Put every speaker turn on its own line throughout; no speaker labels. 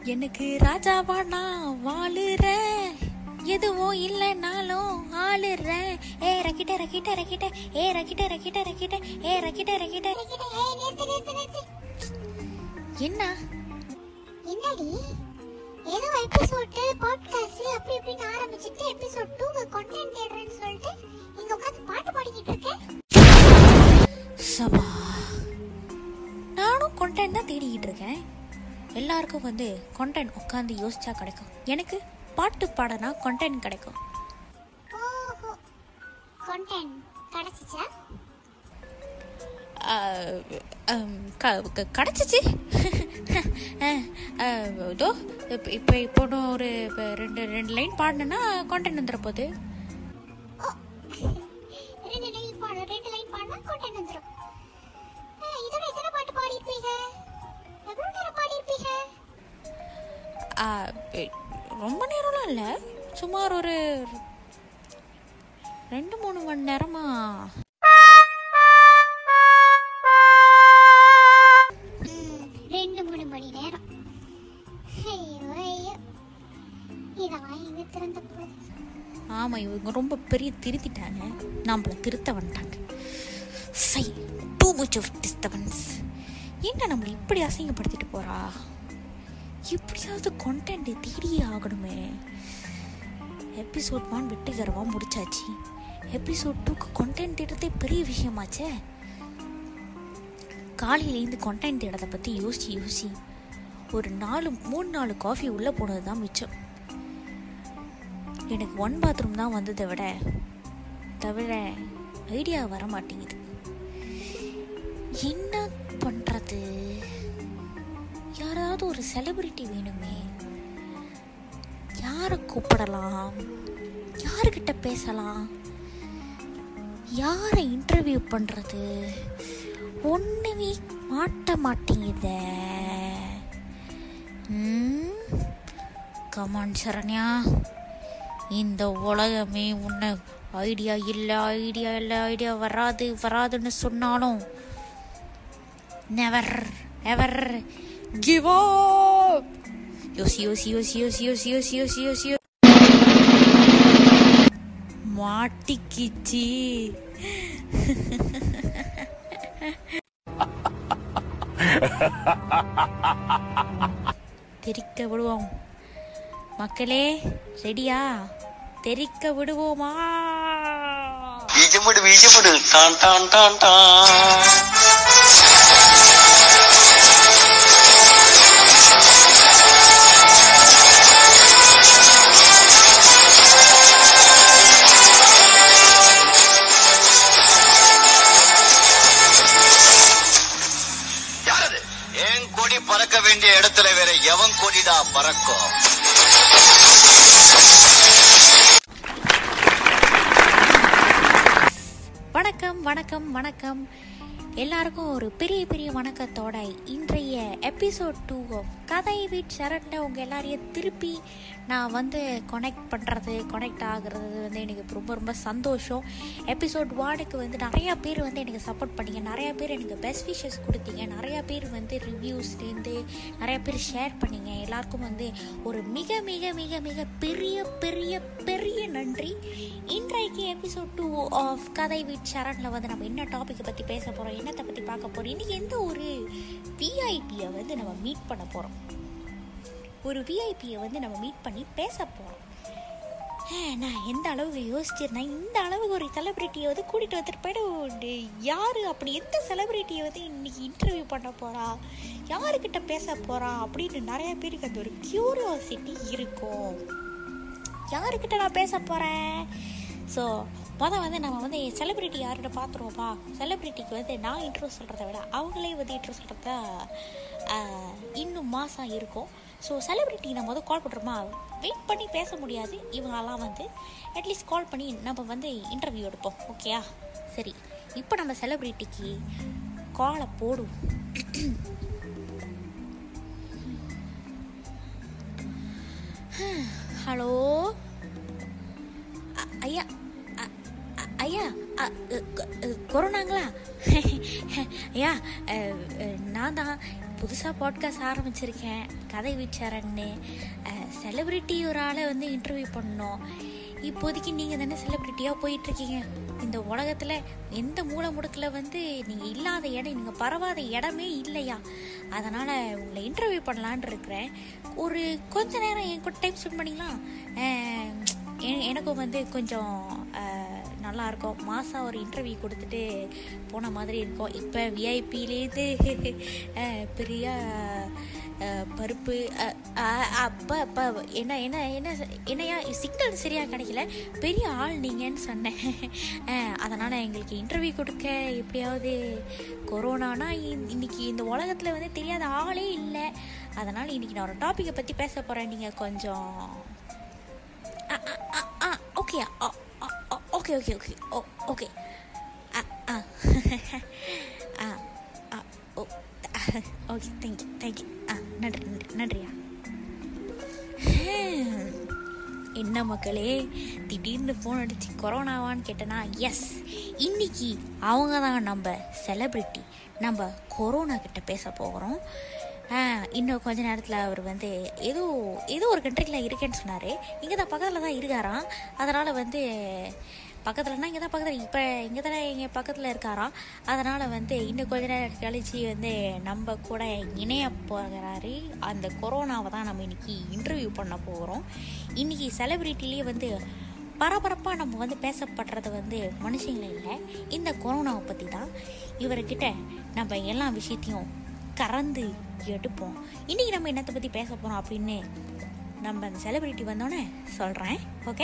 எனக்கு ராஜாவா நான் வாழுறேன் எதுவும் இல்லைனாலும் ஆளுறேன் ஏ ரக்கிட்ட ரக்கிட்ட ரக்கிட்ட ஏ ரக்கிட்ட ரக்கிட்ட ரக்கிட்ட ஏ ரக்கிட்ட ரக்கிட்ட
ஏய், நிறுத்து, நிறுத்து, நிறுத்து.
என்ன
என்னடி ஏதோ எபிசோட் பாட்காஸ்ட் அப்படி இப்படின்னு ஆரம்பிச்சுட்டு எபிசோட் டூ கண்டென்ட் தேடுறேன்னு சொல்லிட்டு இங்க உட்காந்து பாட்டு பாடிக்கிட்டு இருக்கேன்
சபா நானும் கொண்டென்ட் தான் தேடிக்கிட்டு இருக்கேன் எல்லாருக்கும் வந்து கொண்டென்ட் உட்காந்து யோசிச்சா கிடைக்கும் எனக்கு பாட்டு பாடனா கொண்டென்ட் கிடைக்கும்
ஓஹோ கண்டென்ட் கிடைச்சிச்சா
ஆஹ், ஆம், க- க- கிடைச்சிச்சு ஆஹ், ஆஹ், இதோ இப்போ இப்போ இப்போ இன்னும் ஒரு இப்போ ரெண்டு ரெண்டு லைன் பாடினேன்னா கொண்டென்ட் வந்துட போகுது
ஓ ரெண்டு லைன் பாடு ரெண்டு லைன் பாடினா கண்டென்ட் வந்துடும் இதோட எத்தனை பாட்டு பாடியிருப்பீங்க எவ்வளோ நேரம் பாடியிருப்பீங்க
ஆஹ், எ- ரொம்ப நேரம்லாம் இல்லை சுமார் ஒரு ரெண்டு மூணு மணி நேரமா
ம், ரெண்டு மூணு மணி நேரம் ஐயோ ஐயோ இதெல்லாம் எங்க திறந்த போகுது
ஆமாம் இவங்க ரொம்ப பெரிய திருத்திட்டாங்க நம்மள திருத்த வந்துட்டாங்க சை டூ மச் ஆஃப் டிஸ்டர்பன்ஸ் என்ன நம்மளை இப்படி அசிங்கப்படுத்திட்டு போறா எப்படியாவது கொண்டென்ட் தேடியே ஆகணுமே எபிசோட் ஒன் வெற்றிகரமாக முடிச்சாச்சு எபிசோட் டூக்கு கொண்டென்ட் தேடுறதே பெரிய விஷயமாச்சே காலையிலேருந்து கொண்டென்ட் தேடுறதை பற்றி யோசிச்சு யோசி ஒரு நாலு மூணு நாலு காஃபி உள்ளே போனது தான் மிச்சம் எனக்கு ஒன் பாத்ரூம் தான் வந்ததை விட தவிர ஐடியா வர மாட்டேங்குது என்ன பண்ணுறது யாராவது ஒரு செலிபிரிட்டி வேணுமே யாரை கூப்பிடலாம் யாருக்கிட்ட பேசலாம் யாரை இன்டர்வியூ பண்ணுறது ஒன்றுமே மாட்ட மாட்டேங்குதே கமான் சரண்யா இந்த உலகமே உன்னை ஐடியா இல்லை ஐடியா இல்லை ஐடியா வராது வராதுன்னு சொன்னாலும் நெவர் எவர் கிவ் அப் யோசி யோசி யோசி யோசி யோசி யோசி யோசி யோசி யோசி மாட்டிக்கிச்சி தெரிக்க விடுவோம் மக்களே ரெடியா தெரிக்க விடுவோமா
ബീജമിട് ബീജമിട് ടാൻ ടാൻ ടാൻ ടാൻ யாரது என் கொடி பறக்க வேண்டிய இடத்துல வேற எவன் கொடிடா பறக்கும்
வணக்கம் வணக்கம் வணக்கம் எல்லாருக்கும் ஒரு பெரிய பெரிய வணக்கத்தோட இன்றைய எபிசோட் டூ ஆஃப் கதை வீட் சரண்ட உங்கள் எல்லாரையும் திருப்பி நான் வந்து கனெக்ட் பண்ணுறது கனெக்ட் ஆகுறது வந்து எனக்கு ரொம்ப ரொம்ப சந்தோஷம் எபிசோட் ஒனுக்கு வந்து நிறையா பேர் வந்து எனக்கு சப்போர்ட் பண்ணீங்க நிறையா பேர் எனக்கு பெஸ்ட் விஷஸ் கொடுத்தீங்க நிறையா பேர் வந்து ரிவ்யூஸ்லேருந்து நிறையா பேர் ஷேர் பண்ணீங்க எல்லாருக்கும் வந்து ஒரு மிக மிக மிக மிக பெரிய பெரிய பெரிய நன்றி இன்றைக்கு எபிசோட் டூ ஆஃப் கதை வீட் சரணில் வந்து நம்ம என்ன டாப்பிக்கை பற்றி பேச போகிறோம் என்னத்தை பற்றி பார்க்க போகிறோம் இன்றைக்கி எந்த ஒரு விஐபியை வந்து நம்ம மீட் பண்ண போகிறோம் ஒரு விஐபியை வந்து நம்ம மீட் பண்ணி பேச போகிறோம் நான் எந்த அளவுக்கு யோசிச்சிருந்தேன் இந்த அளவுக்கு ஒரு செலிப்ரிட்டியை வந்து கூட்டிகிட்டு வந்துட்டு போயிட்டு யார் அப்படி எந்த செலிப்ரிட்டியை வந்து இன்னைக்கு இன்டர்வியூ பண்ண போகிறா யாருக்கிட்ட பேச போகிறா அப்படின்னு நிறைய பேருக்கு அந்த ஒரு க்யூரியாசிட்டி இருக்கும் யாருக்கிட்ட நான் பேச போகிறேன் ஸோ மொதல் வந்து நம்ம வந்து செலிப்ரிட்டி யார்கிட்ட பார்த்துருவோம்ப்பா செலிப்ரிட்டிக்கு வந்து நான் இன்ட்ரோ சொல்கிறத விட அவங்களே வந்து இன்ட்ரோ சொல்கிறத இன்னும் மாதம் இருக்கும் ஸோ செலிப்ரிட்டி நம்ம வந்து கால் பண்ணுறோமா வெயிட் பண்ணி பேச முடியாது இவங்கெல்லாம் வந்து அட்லீஸ்ட் கால் பண்ணி நம்ம வந்து இன்டர்வியூ எடுப்போம் ஓகேயா சரி இப்போ நம்ம செலிப்ரிட்டிக்கு காலை போடுவோம் ஹலோ அ- ஐயா அ- அ- ஐயா அ, அ, கொ- அ, கொரோனாங்களா ஐயா அ, அ, நான் தான் புதுசாக பாட்காஸ்ட் ஆரம்பிச்சிருக்கேன் கதை வீச்சாரன்னு செலிப்ரிட்டி ஒரு ஆளை வந்து இன்டர்வியூ பண்ணோம் இப்போதைக்கு நீங்கள் தானே செலிப்ரிட்டியாக போயிட்டுருக்கீங்க இந்த உலகத்தில் எந்த மூலை முடுக்கில் வந்து நீங்கள் இல்லாத இடம் நீங்கள் பரவாத இடமே இல்லையா அதனால் உங்களை இன்டர்வியூ பண்ணலான் இருக்கிறேன் ஒரு கொஞ்ச நேரம் என் கூட டைம் ஸ்பெண்ட் பண்ணிக்கலாம் அஹ், எ- எனக்கும் வந்து கொஞ்சம் அஹ், நல்லா இருக்கும் மாதம் ஒரு இன்டர்வியூ கொடுத்துட்டு போன மாதிரி இருக்கும் இப்போ விஐபிலேருந்து பெரிய அஹ், பருப்பு அஹ், அஹ், அப்போ அப்போ என்ன என்ன என்ன என்னையா சிக்னல் சரியாக கிடைக்கல பெரிய ஆள் நீங்கன்னு சொன்னேன் அஹ், அதனால் எங்களுக்கு இன்டர்வியூ கொடுக்க எப்படியாவது கொரோனானா இன்- இன்னைக்கு இந்த உலகத்தில் வந்து தெரியாத ஆளே இல்லை அதனால் இன்னைக்கு நான் ஒரு டாப்பிக்கை பற்றி பேச போகிறேன் நீங்கள் கொஞ்சம் okay okay okay okay okay ஆ ஆ ஆ ஓ ஓகே தேங்க்யூ தேங்க்யூ ஆ நன்றி நன்றி நன்றியா என்ன மக்களே திடீர்னு ஃபோன் அடிச்சு கொரோனாவான்னு கேட்டேன்னா எஸ் இன்னைக்கு அவங்க தான் நம்ம செலிப்ரிட்டி நம்ம கொரோனா கிட்ட பேச போகிறோம் இன்னும் கொஞ்ச நேரத்தில் அவர் வந்து ஏதோ ஏதோ ஒரு கண்ட்ரியில் இருக்கேன்னு சொன்னார் இங்கே தான் பக்கத்தில் தான் இருக்காராம் அதனால் வந்து பக்கத்துலனா இங்கே தான் பக்கத்தில் இப்போ இங்கே தானே எங்கள் பக்கத்தில் இருக்காராம் அதனால் வந்து இன்னும் கொஞ்ச நேரம் கழிச்சு வந்து நம்ம கூட இணைய போகிறாரு அந்த கொரோனாவை தான் நம்ம இன்னைக்கு இன்டர்வியூ பண்ண போகிறோம் இன்னைக்கு செலிப்ரிட்டிலேயே வந்து பரபரப்பாக நம்ம வந்து பேசப்படுறது வந்து மனுஷங்களே இல்லை இந்த கொரோனாவை பற்றி தான் இவர்கிட்ட நம்ம எல்லா விஷயத்தையும் கறந்து எடுப்போம் இன்னைக்கு நம்ம என்னத்தை பற்றி பேச போகிறோம் அப்படின்னு நம்ம அந்த செலிப்ரிட்டி வந்தோடனே சொல்கிறேன் ஓகே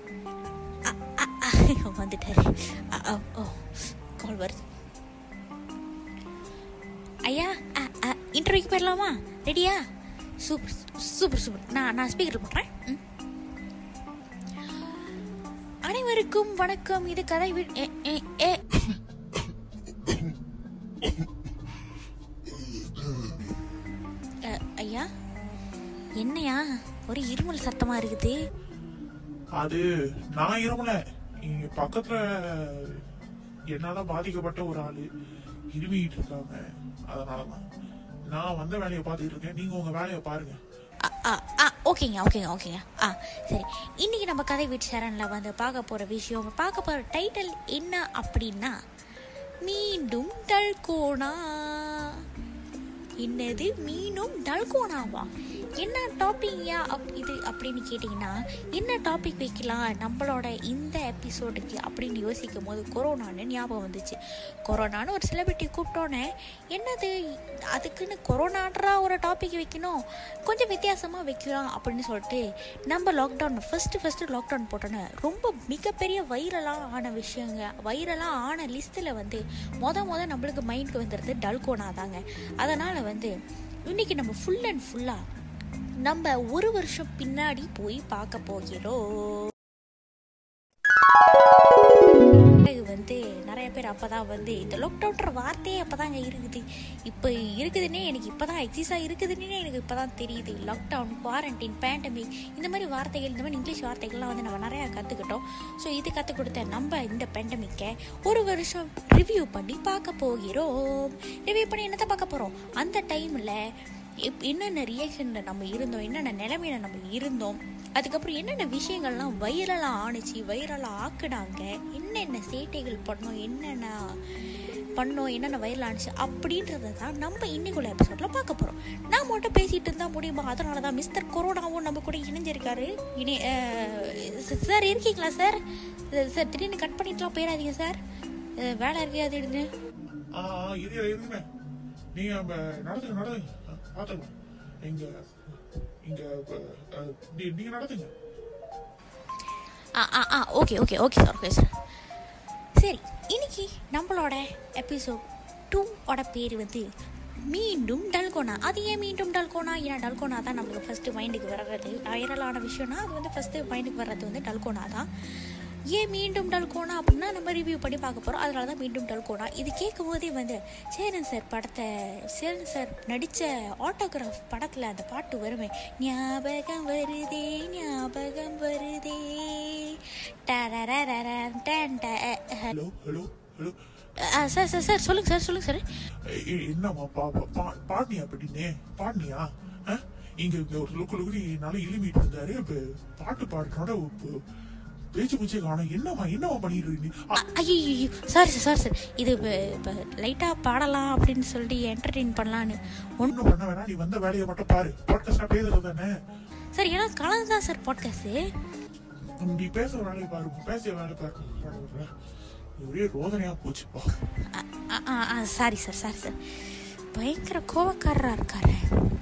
வந்துட்டாரு அ, அ, ஓ கால் வருது ஐயா இன்டர்வியூக்கு போயிடலாமா ரெடியா சூப்பர் சூப்பர் சூப்பர் நான் நான் ஸ்பீக்கர் போடுறேன் ம். அனைவருக்கும் வணக்கம் இது கதை வீ- ஏ, ஏ, ஏ. அ, ஐயா என்னையா ஒரு இருமல் சத்தமா இருக்குது
அது நான் இருமல இங்க பக்கத்துல என்னால பாதிக்கப்பட்ட ஒரு ஆளு இருமிட்டு இருக்காங்க அதனாலதான் நான் வந்த வேலையை பார்த்துட்டு இருக்கேன் நீங்க உங்க வேலையை பாருங்க
ஆ, ஆ, ஆ, ஓகேங்க ஓகேங்க ஓகேங்க ஆ சரி இன்னைக்கு நம்ம கதை வீட்டு சேரனில் வந்து பார்க்க போகிற விஷயம் பார்க்க போகிற டைட்டில் என்ன அப்படின்னா மீண்டும் டல்கோனா என்னது மீனும் டல்கோனாவா என்ன டாபிக்யா அப் இது அப்படின்னு கேட்டிங்கன்னா என்ன டாபிக் வைக்கலாம் நம்மளோட இந்த எபிசோடுக்கு அப்படின்னு யோசிக்கும் போது கொரோனான்னு ஞாபகம் வந்துச்சு கொரோனான்னு ஒரு செலிபிரிட்டி கூப்பிட்டோன்னே என்னது அதுக்குன்னு கொரோனான்றா ஒரு டாபிக் வைக்கணும் கொஞ்சம் வித்தியாசமாக வைக்கலாம் அப்படின்னு சொல்லிட்டு நம்ம லாக்டவுன் ஃபஸ்ட்டு ஃபஸ்ட்டு லாக்டவுன் போட்டோன்னே ரொம்ப மிகப்பெரிய வைரலாக ஆன விஷயங்க வைரலாக ஆன லிஸ்ட்டில் வந்து மொத மொத நம்மளுக்கு மைண்டுக்கு வந்துடுறது டல்கோனா தாங்க அதனால் வந்து இன்னைக்கு நம்ம ஃபுல் அண்ட் ஃபுல்லாக நம்ம ஒரு வருஷம் பின்னாடி போய் பார்க்க போகிறோம் பிறகு வந்து நிறைய பேர் அப்பதான் வந்து இந்த லாக்டவுன்ற வார்த்தையே அப்பதாங்க இருக்குது இப்போ இருக்குதுன்னே எனக்கு இப்பதான் எக்ஸிஸா இருக்குதுன்னே எனக்கு இப்பதான் தெரியுது லாக்டவுன் குவாரண்டைன் பேண்டமிக் இந்த மாதிரி வார்த்தைகள் இந்த மாதிரி இங்கிலீஷ் வார்த்தைகள்லாம் வந்து நம்ம நிறைய கத்துக்கிட்டோம் ஸோ இது கற்றுக் கொடுத்த நம்ம இந்த பேண்டமிக்கை ஒரு வருஷம் ரிவ்யூ பண்ணி பார்க்க போகிறோம் ரிவ்யூ பண்ணி என்னத்தை பார்க்க போறோம் அந்த டைம்ல எப்- என்னென்ன ரியாக்ஷனில் நம்ம இருந்தோம் என்னென்ன நிலைமையில நம்ம இருந்தோம் அதுக்கப்புறம் என்னென்ன விஷயங்கள்லாம் வைரலாக ஆணுச்சு வைரலாக ஆக்குனாங்க என்னென்ன சேட்டைகள் பண்ணோம் என்னென்ன பண்ணோம் என்னென்ன வைரல் ஆணுச்சு அப்படின்றத தான் நம்ம இன்னைக்குள்ள எபிசோடில் பார்க்க போகிறோம் நான் மட்டும் பேசிகிட்டு இருந்தால் முடியுமா அதனால தான் மிஸ்டர் கொரோனாவும் நம்ம கூட இணைஞ்சிருக்காரு இனி சார் இருக்கீங்களா சார் சார் திடீர்னு கட் பண்ணிட்டுலாம் போயிடாதீங்க சார் அஹ், வேலை இருக்கு அது இதுன்னு
ஆ ஆ, இருங்க இருங்க நீங்க அங்க நடந்துங்க நடந்துங்க ஆ, பாத்துக்கலாம் இங்க இங்க அ, நீ- நீங்க நடந்துங்க
ஆ ஆ ஆ okay okay okay sir okay sir சரி இன்னைக்கு நம்மளோட எபிசோட் டூ ஓட பேர் வந்து மீண்டும் டல்கோனா அது ஏன் மீண்டும் டல்கோனா ஏன்னா டல்கோனா தான் நம்மளுக்கு ஃபஸ்ட்டு மைண்டுக்கு வர்றது வைரலான விஷயம்னா அது வந்து ஃபஸ்ட்டு மைண்டுக்கு வர்றது வந்து டல்கோனா தான் ஏன் மீண்டும் டல்கோனா அப்படின்னா நம்ம ரிவ்யூ பண்ணி பார்க்க போகிறோம் அதனால தான் மீண்டும் டல்கோனா இது கேட்கும் போதே வந்து சேரன் சார் படத்தை சேரன் சார் நடித்த ஆட்டோகிராஃப் படத்தில் அந்த பாட்டு வருமே ஞாபகம் வருதே ஞாபகம் வருதே டரரரரன் டன் ட-
ஹலோ ஹலோ ஹலோ
ஆ, சார் சார் சார் சொல்லுங்க சார் சொல்லுங்க சார்
ஏய், ஏய், என்னம்மா பா பா- பா- பாடினியா அப்படின்னு பாடினியா ஆ? இங்க இங்க ஒரு லுக்கு லுக்குடி நல்லா இலுமிட்டு இருந்தாரு இப்ப பாட்டு பாடுறோட பேச்சு மூச்சே காணும் என்னம்மா என்னம்மா பண்ணிட்டு இருக்கீங்க நீ? ஆ,
ஐயோ சாரி சார் சாரி சார் இது இப்போ லைட்டாக பாடலாம் அப்படின்னு சொல்லிட்டு என்டர்டெயின் பண்ணலான்னு ஒன்று
ஒண்ணும் பண்ண வேணாம் நீ வந்த வேலையை மட்டும் பாரு பாட்காஸ்டா பேசுறது தானே
சார் எல்லாம் கலந்து தான் சார் பாட்காஸ்ட்டு
நீ பேசுற வேலையை பாரு பேசிய வேலையை பாரு ஒரே ரோதனையா போச்சுப்பா
சாரி சார் சாரி சார் பயங்கர கோவக்காரராக இருக்காரு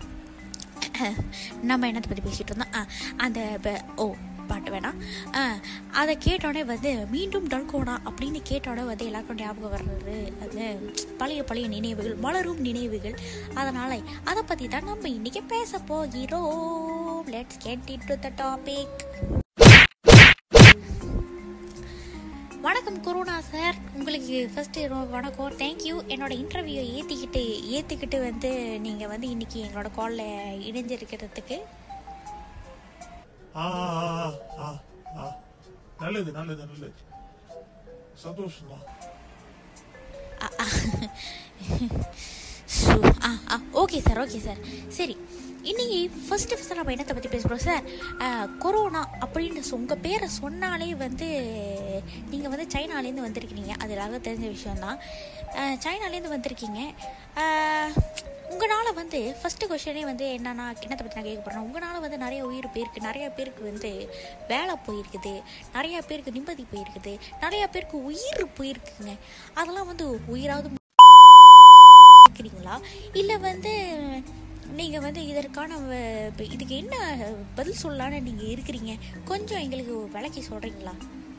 நம்ம என்னத்தை பற்றி பேசிகிட்டு இருந்தோம் ஆ, அந்த ப- ஓ பாட்டு வேணாம் ஆ, அதை கேட்டோடனே வந்து மீண்டும் டல்கோனா அப்படின்னு கேட்டோடனே வந்து எல்லாருக்கும் ஞாபகம் வர்றது அது பழைய பழைய நினைவுகள் மலரும் நினைவுகள் அதனால் அதை பற்றி தான் நம்ம இன்றைக்கி பேச போகிறோம் let's get it to the topic வணக்கம் கொரோனா சார் உங்களுக்கு ஃபர்ஸ்ட் வணக்கம் தேங்க்யூ என்னோட இன்டர்வியூ ஏற்றிக்கிட்டு ஏற்றிக்கிட்டு வந்து நீங்கள் வந்து இன்னைக்கு எங்களோட காலில் இணைஞ்சிருக்கிறதுக்கு
ஆ, ஆ, ஆ, ஆ, ஆ. நல்லது நல்லது நல்லது சந்தோஷம் தான்
ஸோ ஆ ஆ ஓகே சார் ஓகே சார் சரி இன்னைக்கு ஃபர்ஸ்ட் ஃபர்ஸ்ட் நம்ம என்னத்தை பற்றி பேசுகிறோம் சார் கொரோனா அப்படின்னு உங்கள் பேரை சொன்னாலே வந்து நீங்கள் வந்து சைனாலேருந்து வந்திருக்கிறீங்க அது எல்லாருக்கும் தெரிஞ்ச விஷயம்தான் அஹ், சைனாலேருந்து வந்திருக்கீங்க உங்களால் வந்து ஃபஸ்ட்டு கொஷனே வந்து என்னன்னா என்னத்தை பற்றி நான் கேட்க போகிறேன் உங்களால் வந்து நிறைய உயிர் போயிருக்கு நிறைய பேருக்கு வந்து வேலை போயிருக்குது நிறைய பேருக்கு நிம்மதி போயிருக்குது நிறைய பேருக்கு உயிர் போயிருக்குங்க அதெல்லாம் வந்து உயிராவது இருக்கிறீங்களா இல்லை வந்து நீங்கள் வந்து இதற்கான வ- இப்ப இதுக்கு என்ன பதில் சொல்லலான்னு நீங்கள் இருக்கிறீங்க கொஞ்சம் எங்களுக்கு விளக்கி சொல்கிறீங்களா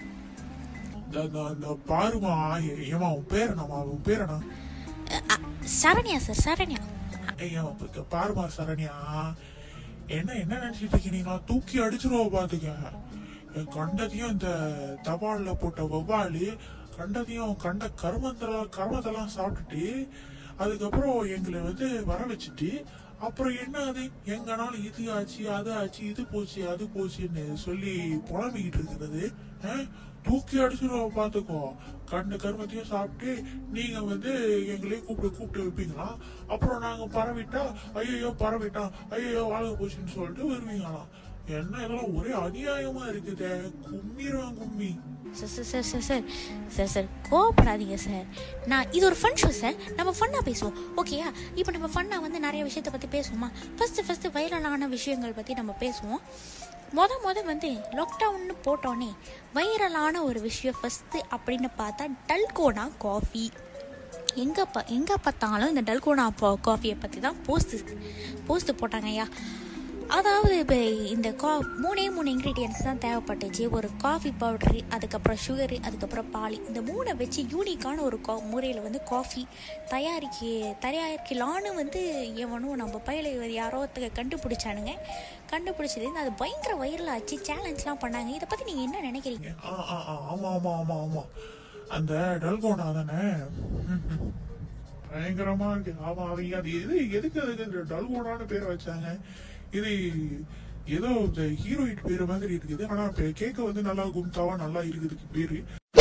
இந்த- இந்த- இந்த பாருமா ஏ- ஏம்மா உன் பேர் என்னம்மா உன் பேர் என்ன
சரண்யா சார் சரண்யா
ஐயா இப்ப பாருமா சரண்யா என்ன என்ன நினைச்சிட்டு இருக்கீங்க தூக்கி அடிச்சிருவோம் பாத்துக்க என் கண்டதையும் இந்த தபால்ல போட்ட வவ்வாலு கண்டதையும் கண்ட கருமத்தெல்லாம் கருமத்தெல்லாம் சாப்பிட்டுட்டு அதுக்கப்புறம் எங்களை வந்து வர வச்சுட்டு அப்புறம் என்ன அது எங்கனாலும் இது ஆச்சு அது ஆச்சு இது போச்சு அது போச்சுன்னு சொல்லி புலம்பிக்கிட்டு இருக்கிறது ஆ? தூக்கி அடிச்சிருவோம் பாத்துக்கோ கண்ட கருமத்தையும் சாப்பிட்டு நீங்க வந்து எங்களையும் கூப்பிட்டு கூப்பிட்டு வைப்பீங்களா அப்புறம் நாங்க பரவிட்டா ஐயோ பரவிட்டான் ஐயோ வாழ்க போச்சுன்னு சொல்லிட்டு வருவீங்களாம் என்ன இதெல்லாம் ஒரே அநியாயமா இருக்குதே கும்மிடுவான் கும்மி
sir sir sir sir sir sir sir கோவப்படாதீங்க சார் நான் இது ஒரு ஃபன் ஷோ சார் நம்ம ஃபன்னாக பேசுவோம் ஓகேயா இப்போ நம்ம ஃபன்னாக வந்து நிறைய விஷயத்தை பற்றி பேசுவோமா ஃபஸ்ட்டு ஃபஸ்ட்டு வைரலான விஷயங்கள் பற்றி நம்ம பேசுவோம் மொத மொத வந்து லாக்டவுன்னு போட்டோன்னே வைரலான ஒரு விஷயம் ஃபஸ்ட்டு அப்படின்னு பார்த்தா டல்கோனா காஃபி எங்கே பா எங்கே பார்த்தாலும் இந்த டல்கோனா காஃபியை பற்றி தான் போஸ்ட் போஸ்ட் போட்டாங்க ஐயா அதாவது இப்போ இந்த கா மூணே மூணு இன்க்ரீடியன்ஸ் தான் தேவைப்பட்டுச்சு ஒரு காஃபி பவுட்ரு அதுக்கப்புறம் சுகரு அதுக்கப்புறம் பால் இந்த மூணை வச்சு யூனிக்கான ஒரு கா முறையில் வந்து காஃபி தயாரிக்க தயாரிக்கலான்னு வந்து எவனும் நம்ம பயில யாரோ ஒருத்தங்க கண்டுபிடிச்சானுங்க கண்டுபிடிச்சது அது பயங்கர வைரல் ஆச்சு சேலஞ்ச்லாம் பண்ணாங்க இதை பற்றி நீங்கள் என்ன நினைக்கிறீங்க
ஆ, ஆ, ஆ, ஆமா ஆமா ஆமா ஆமா அந்த டல்கோனா தானே ம், ம். பயங்கரமா இருக்கு ஆமா அவங்க அது எது எதுக்கு அதுக்கு இந்த டல்கோனான்னு பேர் வச்சாங்க இது ஏதோ இந்த ஹீரோயின் பேரு மாதிரி இருக்குது ஆனா பே- கேட்க வந்து நல்லா கும்தாவா நல்லா இருக்குதுக்கு பேரு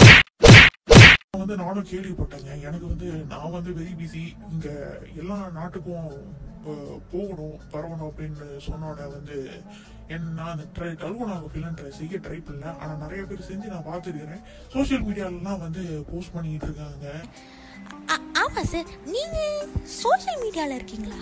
வந்து நானும் கேள்விப்பட்டேங்க எனக்கு வந்து நான் வந்து வெரி பிஸி இங்க எல்லா நாட்டுக்கும் போ- போகணும் பரவணும் அப்படின்னு சொன்னோட வந்து என்ன நான் அந்த ட்ரை டல்கோனா காஃபிலாம் ட்ரை செய்ய ட்ரை பண்ணல ஆனா நிறைய பேர் செஞ்சு நான் பார்த்துருக்கிறேன் சோஷியல் மீடியாலலாம் வந்து போஸ்ட் பண்ணிட்டு இருக்காங்க
ஆ- ஆமாம் சார் நீங்கள் சோஷியல் மீடியாவில் இருக்கீங்களா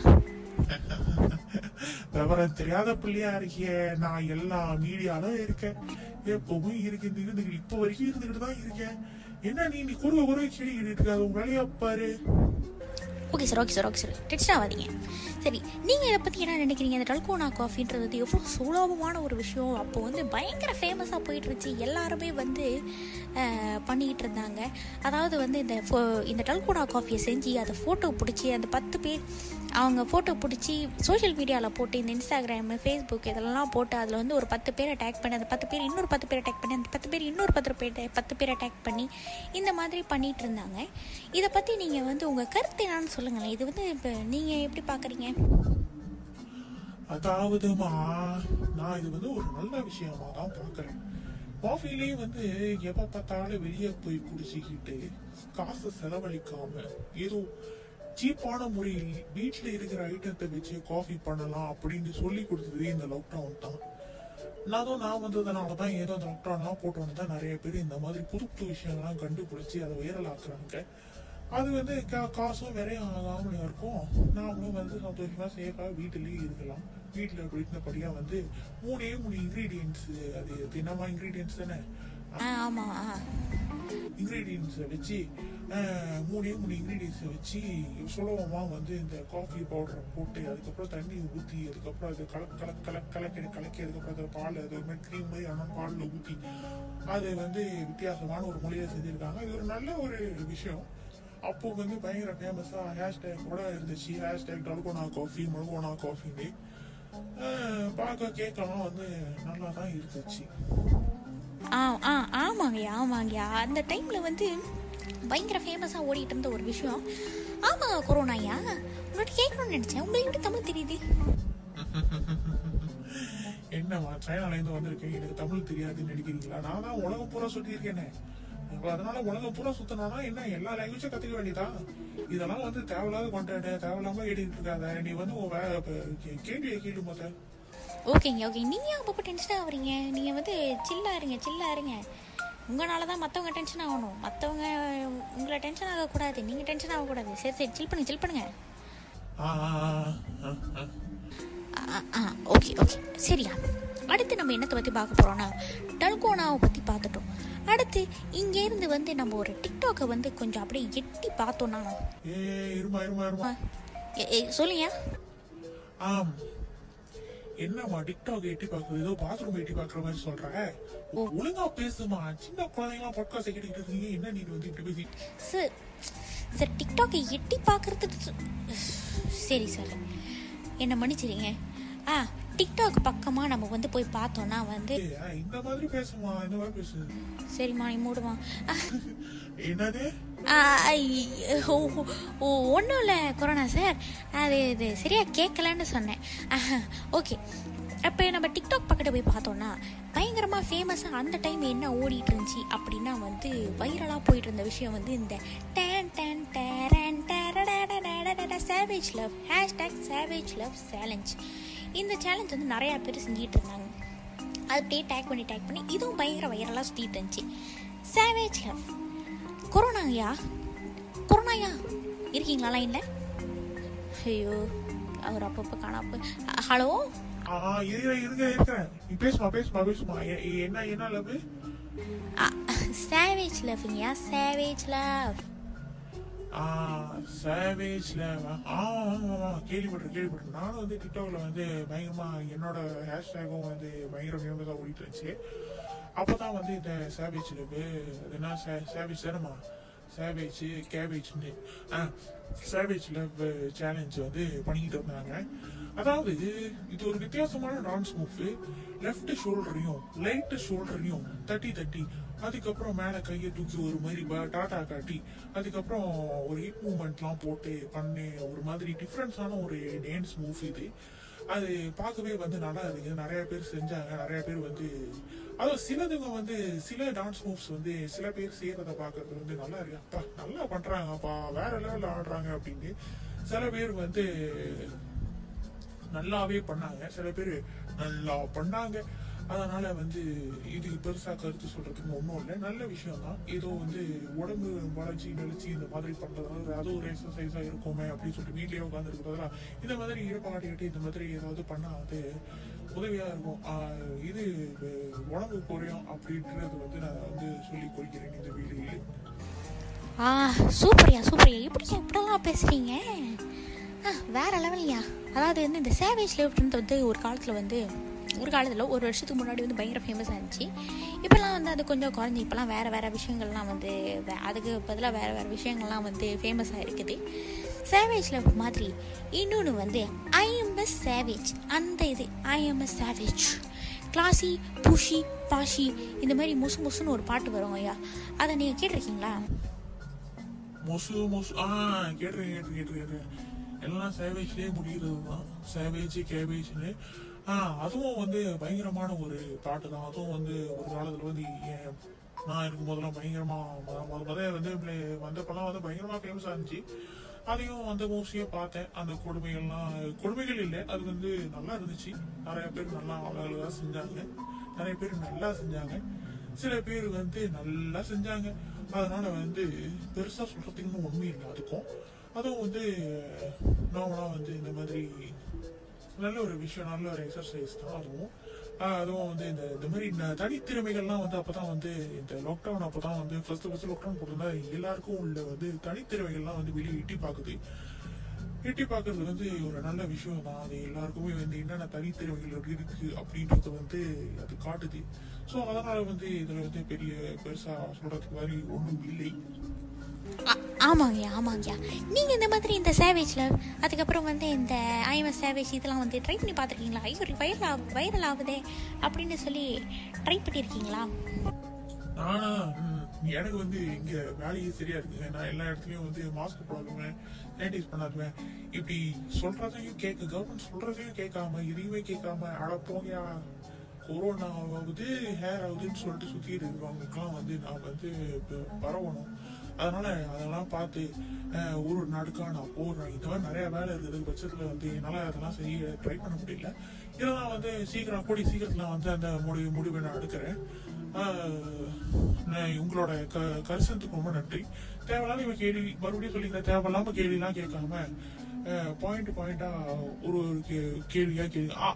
விவரம் தெரியாத பிள்ளையா இருக்கியே நான் எல்லா மீடியாலும் இருக்கேன் எப்பவும் இருக்கு இருந்துக்கிட்டு இப்போ வரைக்கும் இருந்துகிட்டு தான் இருக்கேன் என்ன நீ நீ குறுக குறுக செடி இருக்காது உன் வேலையா பாரு
okay sir okay sir okay sir tension ஆகாதீங்க சரி நீங்கள் இதை பற்றி என்ன நினைக்கிறீங்க இந்த டல்கோனா காஃபின்றது வந்து எவ்வளோ சுலபமான ஒரு விஷயம் அப்போ வந்து பயங்கர ஃபேமஸாக போயிட்டு இருந்துச்சு எல்லாருமே வந்து அஹ், பண்ணிக்கிட்டு இருந்தாங்க அதாவது வந்து இந்த ஃபோ- இந்த டல்கோனா காஃபியை செஞ்சு அதை ஃபோட்டோ பிடிச்சி அந்த பத்து பேர் அவங்க ஃபோட்டோ பிடிச்சி சோஷியல் மீடியாவில் போட்டு இந்த இன்ஸ்டாகிராமு ஃபேஸ்புக் இதெல்லாம் போட்டு அதில் வந்து ஒரு பத்து பேரை டேக் பண்ணி அந்த பத்து பேர் இன்னொரு பத்து பேரை டேக் பண்ணி அந்த பத்து பேர் இன்னொரு பத்து பேர் பத்து பேரை டேக் பண்ணி இந்த மாதிரி பண்ணிட்டு இருந்தாங்க இதை பற்றி நீங்கள் வந்து உங்கள் கருத்து என்னன்னு சொல்லுங்களேன் இது வந்து இப்போ நீங்கள் எப்படி பார்க்குறீங்க
அதாவதுமா நான் இது வந்து ஒரு நல்ல விஷயமா தான் பார்க்கறேன் காஃபிலேயே வந்து எப்ப பார்த்தாலும் வெளியே போய் குடிச்சிக்கிட்டு காசு செலவழிக்காம ஏதோ சீப்பான முறையில் வீட்டில் இருக்கிற ஐட்டத்தை வச்சு காஃபி பண்ணலாம் அப்படின்னு சொல்லி கொடுத்தது இந்த லாக்டவுன் தான் அதுவும் நான் வந்ததுனால தான் ஏதோ அந்த லாக்டவுன்லாம் போட்டு வந்தா நிறைய பேர் இந்த மாதிரி புது புது விஷயங்கள்லாம் கண்டுபிடிச்சி அதை வைரல் ஆக்குறாங்க அது வந்து கா- காசும் விரையும் ஆகாமல் இருக்கும் நாமளும் வந்து சந்தோஷமா சேஃபாக வீட்டிலேயே இருக்கலாம் வீட்டில் இருந்தபடியா வந்து மூணே மூணு இன்க்ரீடியன்ஸ் அது தினமா இன்க்ரீடியன்ஸ் தானே
ஆ ஆமாம் ஆ
இன்க்ரீடியன்ஸை வச்சு அஹ், மூணே மூணு இன்க்ரீடியன்ஸை வச்சு சுலபமா வந்து இந்த காஃபி பவுடரை போட்டு அதுக்கப்புறம் தண்ணி ஊற்றி அதுக்கப்புறம் அது கலக் கலக் கலக் கலக்கி கலக்கி அதுக்கப்புறம் அது பால் அது ஒரு மாதிரி க்ரீம் மாதிரி ஆனால் பாலில் ஊற்றி அது வந்து வித்தியாசமான ஒரு மொழியை செஞ்சுருக்காங்க இது ஒரு நல்ல ஒரு விஷயம் அப்போ வந்து பயங்கர ஃபேமஸாக ஹேஷ்டேக் கூட இருந்துச்சு ஹேஷ்டேக் டல்கோனா காஃபி மல்கோனா காஃபின்னு பார்க்க கேட்கலாம் வந்து நல்லா தான் இருந்துச்சு
ஆ ஆ ஆமாங்கய்யா ஆமாங்கய்யா அந்த டைமில் வந்து பயங்கர ஃபேமஸாக ஓடிட்டு இருந்த ஒரு விஷயம் ஆமாங்க கொரோனாயா உங்கள்கிட்ட கேட்கணும்னு நினச்சேன் உங்களுக்கு எப்படி தமிழ் தெரியுது
என்னம்மா சைனாலேருந்து வந்திருக்கேன் எனக்கு தமிழ் தெரியாதுன்னு நினைக்கிறீங்களா நான் தான் உலகம் பூரா சுற்றியிருக்கேனே அப்ப அதனால உலகம் பூரா சுத்தணும்னா என்ன எல்லா லாங்குவேஜும் கத்துக்க வேண்டியதா இதெல்லாம் வந்து தேவையில்லாத கொண்டாடு தேவையில்லாம எழுதிட்டு இருக்காத நீ வந்து உன் வே- இப்ப கே- கேள்வியை கேள்வி மொத்த
ஓகேங்க ஓகே நீங்கள் அப்பப்போ டென்ஷன் ஆகுறீங்க நீங்கள் வந்து சில்லாக இருங்க சில்லாக இருங்க உங்களால தான் மற்றவங்க டென்ஷன் ஆகணும் மற்றவங்க உங்களை டென்ஷன் ஆகக்கூடாது நீங்கள் டென்ஷன் ஆகக்கூடாது சரி சரி சில் பண்ணுங்க சில் பண்ணுங்க
ஆ ஆ, ஆ, ஆ, ஆ.
ஆ, ஆ ஓகே ஓகே சரியா அடுத்து நம்ம என்னத்தை பற்றி பார்க்க போகிறோம்னா டல்கோனாவை பற்றி பார்த்துட்டோம் அடுத்து இங்கேருந்து வந்து நம்ம ஒரு டிக்டாக்கை வந்து கொஞ்சம் அப்படியே எட்டி பார்த்தோன்னா
ஏ இருமா இருமா இருமா
ஏ- ஏ, சொல்லுங்க
ஆம் என்னம்மா டிக்டாக் எட்டி பாக்குறது ஏதோ பாத்ரூம் எட்டி பாக்குற மாதிரி சொல்ற ஒழுங்கா பேசுமா சின்ன குழந்தைங்க பாட்காஸ்ட் கேட்டுக்கிட்டு இருக்கீங்க என்ன நீ வந்து இப்படி பேசி
சார் சார் டிக்டாக்கை எட்டி பார்க்குறதுக்கு சரி சார் என்னை மன்னிச்சிடுங்க ஆ டிக்டாக் பக்கமாக நம்ம வந்து போய் பார்த்தோன்னா வந்து
ஏய், இந்த மாதிரி பேசுமா இந்த மாதிரி பேசு
சரிம்மா நீ மூடுமா
என்னது
ஒன்றும் இல்லை கொரோனா சார் அது இது சரியாக கேட்கலன்னு சொன்னேன் ஓகே அப்போ நம்ம டிக்டாக் பக்கத்து போய் பார்த்தோன்னா பயங்கரமாக ஃபேமஸாக அந்த டைம் என்ன ஓடிட்டு இருந்துச்சு அப்படின்னா வந்து வைரலாக போயிட்டு இருந்த விஷயம் வந்து இந்த டேன் டேன் டேரன் savage love hashtag savage love challenge இந்த சேலஞ்ச் வந்து நிறையா பேர் செஞ்சிட்டு இருந்தாங்க அது அப்படியே டேக் பண்ணி டேக் பண்ணி இதுவும் பயங்கர வைரலாக சுற்றிட்டு இருந்துச்சு சேவேஜ் லவ் கொரோனாங்கய்யா கொரோனாயா இருக்கீங்களா லைனில் ஐயோ அவர் அப்பப்போ காணாப்ப ஹலோ
ஆ இருங்க இருங்க இருக்கிறேன் நீ பேசுமா பேசுமா பேசுமா எ- எ- என்ன என்ன லவ்
சேவேஜ் லவ்ங்கய்யா சேவேஜ் லவ்
ஆ சேவேஜ் லவ் ஆ ஆமா ஆமா கேள்விப்பட்டிருக்கேன் கேள்விப்பட்டிருக்கேன் நானும் வந்து டிக்டாக்ல வந்து பயங்கரமா என்னோட ஹேஷ்டேகும் வந்து பயங்கர ஃபேமஸாக ஓடிட்டு இருந்துச்சு அப்பதான் வந்து இந்த சேவேஜ் லவ் அது என்ன சேவேஜ் தானம்மா சேவேஜ் கேபேஜ்னு ஆ சேவேஜ் லவ் சேலஞ்ச் வந்து பண்ணிக்கிட்டு இருந்தாங்க அதாவது இது ஒரு வித்தியாசமான டான்ஸ் மூவ் லெஃப்ட் ஷோல்டரையும் ரைட் ஷோல்டரையும் தட்டி தட்டி அதுக்கப்புறம் மேலே கையை தூக்கி ஒரு மாதிரி ப- டாட்டா காட்டி அதுக்கப்புறம் ஒரு ஹிட் மூமெண்ட்லாம் போட்டு பண்ணி ஒரு மாதிரி டிஃப்ரென்ஸான ஒரு டான்ஸ் மூவ் இது அது பார்க்கவே வந்து நல்லா இருக்குது நிறைய பேர் செஞ்சாங்க நிறைய பேர் வந்து அதுவும் சிலதுங்க வந்து சில டான்ஸ் மூவ்ஸ் வந்து சில பேர் செய்யறத பார்க்கறது வந்து நல்லா இருக்கு அப்பா நல்லா பண்றாங்கப்பா வேற லெவல்ல ஆடுறாங்க அப்படின்னு சில பேர் வந்து நல்லாவே பண்ணாங்க சில பேர் நல்லா பண்ணாங்க அதனால வந்து இதுக்கு பெருசா கருத்து சொல்றதுக்கு ஒன்றும் இல்லை நல்ல விஷயம் தான் ஏதோ வந்து உடம்பு வளர்ச்சி நெளிச்சு இந்த மாதிரி பண்றதுனால அது ஒரு எக்ஸசைஸா இருக்குமே அப்படின்னு சொல்லிட்டு வீட்லயே உட்காந்துருக்கு பதிலா இந்த மாதிரி ஈடுபாடிக்கிட்டு இந்த மாதிரி ஏதாவது பண்ணா அது உதவியா இருக்கும் ஆஹ் இது அஹ், உடம்பு குறையும் அப்படின்றது வந்து நான் வந்து சொல்லிக் கொள்கிறேன் இந்த வீடியோவில்
ஆ சூப்பர்யா சூப்பர்யா எப்படியா இப்படிலாம் பேசுறீங்க ஆ வேற லெவல்யா அதாவது வந்து இந்த சேவேஜ் லெவல்ன்றது வந்து ஒரு காலத்தில் வந்து ஒரு காலத்தில் ஒரு வருஷத்துக்கு முன்னாடி வந்து பயங்கர ஃபேமஸாக இருந்துச்சு இப்போல்லாம் வந்து அது கொஞ்சம் குறைஞ்சி இப்போல்லாம் வேறு வேறு விஷயங்கள்லாம் வந்து வே- அதுக்கு பதிலாக வேறு வேறு விஷயங்கள்லாம் வந்து ஃபேமஸாக இருக்குது சேவேஜ் லவ் மாதிரி இன்னொன்று வந்து ஐஎம்எஸ் சேவேஜ் அந்த இது ஐஎம்எஸ் சேவேஜ் கிளாசி புஷி பாஷி இந்த மாதிரி முசு முசுன்னு ஒரு பாட்டு வரும் ஐயா அதை நீங்கள் கேட்டிருக்கீங்களா
மொசு மொசு ஆ கேட்டுருக்கேன் கேட்டுருக்கேன் கேட்டுருக்கேன் எல்லாம் சேவேஜ்லேயே முடிகிறது தான் சேவேஜ் கேபேஜ்னு ஆஹ் அதுவும் வந்து பயங்கரமான ஒரு பாட்டு தான் அதுவும் வந்து ஒரு காலத்துல வந்து என் நான் இருக்கும் போதெல்லாம் பயங்கரமா முத முத முத வந்து play- வந்தப்பெல்லாம் வந்து பயங்கரமா ஃபேமஸா இருந்துச்சு அதையும் வந்து மோஸ்ட்லியா பார்த்தேன் அந்த கொடுமைகள்லாம் கொடுமைகள் இல்லை அது வந்து நல்லா இருந்துச்சு நிறைய பேர் நல்லா அழகா செஞ்சாங்க நிறைய பேர் நல்லா செஞ்சாங்க சில பேர் வந்து நல்லா செஞ்சாங்க அதனால வந்து பெருசா சொல்றதுக்குன்னு ஒண்ணும் இல்லை அதுக்கும் அதுவும் வந்து நார்மலா வந்து இந்த மாதிரி நல்ல ஒரு விஷயம் நல்ல ஒரு எக்ஸசைஸ் தான் அதுவும் ஆஹ் அதுவும் வந்து இந்த இந்த மாதிரி ந- தனித்திறமைகள்லாம் வந்து அப்பதான் வந்து இந்த லாக்டவுன் அப்பதான் வந்து ஃபர்ஸ்ட் ஃபர்ஸ்ட் லாக்டவுன் போட்டிருந்தா எல்லாருக்கும் உள்ள வந்து தனித்திறமைகள்லாம் வந்து வெளியே எட்டி பார்க்குது எட்டி பார்க்கறது வந்து ஒரு நல்ல விஷயம் தான் அது எல்லாருக்குமே வந்து என்னென்ன தனித்திறமைகள் எப்படி இருக்கு அப்படின்றது வந்து அது காட்டுது ஸோ அதனால வந்து இதுல வந்து பெரிய பெருசா சொல்றதுக்கு மாதிரி ஒன்றும் இல்லை
ஆ- ஆமாங்கய்யா ஆமாங்கய்யா நீங்கள் இந்த மாதிரி இந்த சேவேஜில் அதுக்கப்புறம் வந்து இந்த ஐஎம்எஸ் சேவேஜ் இதெல்லாம் வந்து ட்ரை பண்ணி பார்த்துருக்கீங்களா ஐயோ வைரல் வைரல் ஆகுதே அப்படின்னு சொல்லி ட்ரை பண்ணியிருக்கீங்களா
ஆனா ம், எனக்கு வந்து இங்க வேலையே சரியா இருக்குங்க நான் எல்லா இடத்துலயும் வந்து மாஸ்க் போடாதுவேன் சானிடைஸ் பண்ணாதுவேன் இப்படி சொல்றதையும் கேட்க கவர்மெண்ட் சொல்றதையும் கேட்காம இதையுமே கேட்காம அட போங்கயா கொரோனா ஆகுது ஹேர் ஆகுதுன்னு சொல்லிட்டு சுத்திட்டு இருக்கிறவங்களுக்குலாம் வந்து நான் வந்து ப- பரவணும் அதனால அதெல்லாம் பார்த்து அஹ், ஒரு ஒரு நாடுக்கா நான் போடுறேன் இந்த மாதிரி நிறைய வேலை இருக்குது பட்சத்துல வந்து என்னால அதெல்லாம் செய்ய ட்ரை பண்ண முடியல இதெல்லாம் வந்து சீக்கிரம் கூடி சீக்கிரத்துல வந்து அந்த முடிவு முடிவை நான் எடுக்கிறேன் ஆஹ் நான் உங்களோட க கரிசனத்துக்கு ரொம்ப நன்றி தேவையில்லாம இவன் கேள்வி மறுபடியும் சொல்லிக்கிறேன் தேவையில்லாம கேள்விலாம் கேட்காம பாயிண்ட் பாயிண்டா ஒரு ஒரு கே- கேள்வியா கேள்வி ஆ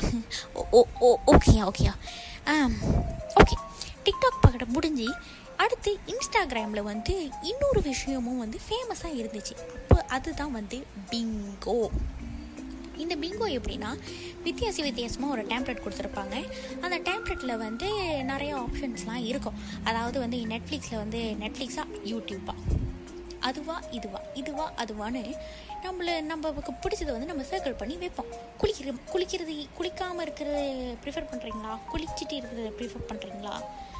ஓ ஓ ஓ ஓகேயா ஓகேயா ஆம் ஓகே டிக்டாக் பக்கத்தை முடிஞ்சு அடுத்து இன்ஸ்டாகிராமில் வந்து இன்னொரு விஷயமும் வந்து ஃபேமஸாக இருந்துச்சு அப்போ அதுதான் வந்து பிங்கோ இந்த பிங்கோ எப்படின்னா வித்தியாச வித்தியாசமாக ஒரு டேம்ப்ளெட் கொடுத்துருப்பாங்க அந்த டேம்ப்ளெட்டில் வந்து நிறைய ஆப்ஷன்ஸ்லாம் இருக்கும் அதாவது வந்து நெட்ஃப்ளிக்ஸில் வந்து நெட்ஃப்ளிக்ஸா யூடியூப்பா அதுவா இதுவா இதுவா அதுவான்னு நம்மள நமக்கு பிடிச்சதை வந்து நம்ம சர்க்கிள் பண்ணி வைப்போம் குளிக்கிற குளிக்கிறது குளிக்காமல் இருக்கிறத ப்ரிஃபர் பண்ணுறீங்களா குளிச்சுட்டு இருக்கிறத ப்ரிஃபர் பண்ணுறீங்களா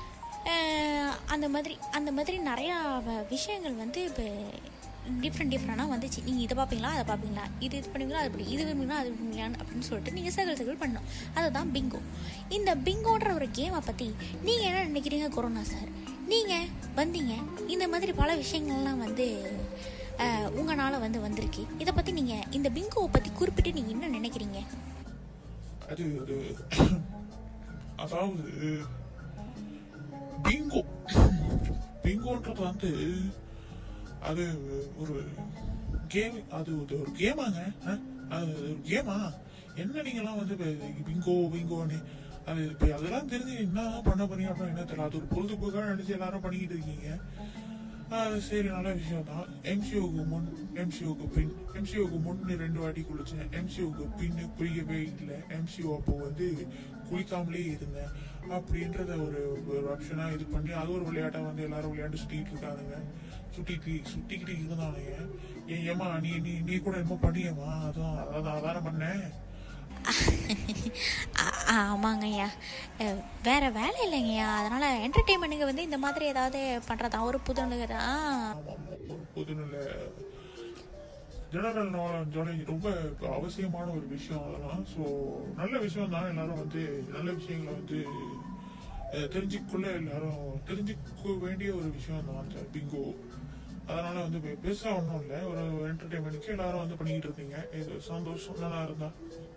அந்த மாதிரி அந்த மாதிரி நிறையா வ- விஷயங்கள் வந்து இப்போ டிஃப்ரெண்ட் டிஃப்ரெண்டாக வந்துச்சு நீங்கள் இதை பார்ப்பீங்களா அதை பார்ப்பீங்களா இது இது பண்ணுவீங்களா அது பண்ணி இது பண்ணுவீங்களா அது பண்ணுவீங்களான்னு அப்படின்னு சொல்லிட்டு நீங்கள் சர்க்கிள் சர்க்கிள் பண்ணணும் அதுதான் பிங்கோ இந்த பிங்கோன்ற ஒரு கேமை பற்றி நீங்கள் என்ன நினைக்கிறீங்க கொரோனா சார் நீங்கள் வந்தீங்க இந்த மாதிரி பல விஷயங்கள்லாம் வந்து உங்களால் வந்து வந்திருக்கு இதை பற்றி நீங்கள் இந்த பிங்கோவை பற்றி குறிப்பிட்டு நீங்கள் என்ன நினைக்கிறீங்க
அது அது அதாவது பிங்கோ பிங்கோன்றது வந்து அது ஒரு கேம் அது ஒரு ஒரு கேமாங்க அஹ்? அது ஒரு கேமா என்ன நீங்களாம் வந்து இப்ப பிங்கோ பிங்கோன்னு அது இப்ப அதெல்லாம் தெரிஞ்சு என்ன பண்ண போறீங்க அப்படின்னு என்ன தெரியல அது ஒரு பொழுதுபோக்காக நினைச்சு எல்லாரும் பண்ணிக்கிட்டு இருக்கீங்க அது சரி நல்ல விஷயம் தான் எம்சிஓக்கு முன் எம்சிஓக்கு பின் எம்சிஓக்கு முன் ரெண்டு வாட்டி குளிச்சேன் எம்சிஓக்கு பின் குளிக்கவே இல்லை எம்சிஓ அப்போ வந்து குளிக்காமலே இருந்தேன் அப்படின்றத ஒரு ஒரு ஆப்ஷனா இது பண்ணி அது ஒரு விளையாட்டா வந்து எல்லாரும் விளையாண்டு சுத்திட்டு இருக்கானுங்க சுட்டிட்டு சுத்திக்கிட்டு இருந்தானுங்க ஏன் ஏமா நீ நீ நீ கூட என்னமோ பண்ணியம்மா அதான் அதான் அதான பண்ணேன்
ஆ- ஆமாங்கய்யா அஹ், வேற வேலை இல்லைங்கய்யா அதனால என்டர்டெயின்மெண்ட்டுக்கு வந்து இந்த மாதிரி ஏதாவது பண்ணுறதா ஒரு புது நிகழ்வு- ஆ
ஆமாம் ஒரு பொதுநிலை ஜெனரல் நாலேஜோட ரொம்ப அவசியமான ஒரு விஷயம் அதெல்லாம் ஸோ நல்ல விஷயம் தான் எல்லாரும் வந்து நல்ல விஷயங்களை வந்து அஹ், தெரிஞ்சுக்கொள்ள எல்லாரும் தெரிஞ்சுக்க வேண்டிய ஒரு விஷயம் தான் அந்த பிங்கோ அதனால வந்து பெ- பெருசா ஒன்றும் இல்லை ஒரு என்டர்டைன்மெண்ட்டுக்கு எல்லாரும் வந்து பண்ணிக்கிட்டு இருக்கீங்க இது சந்தோஷம் நல்லா இருந்தா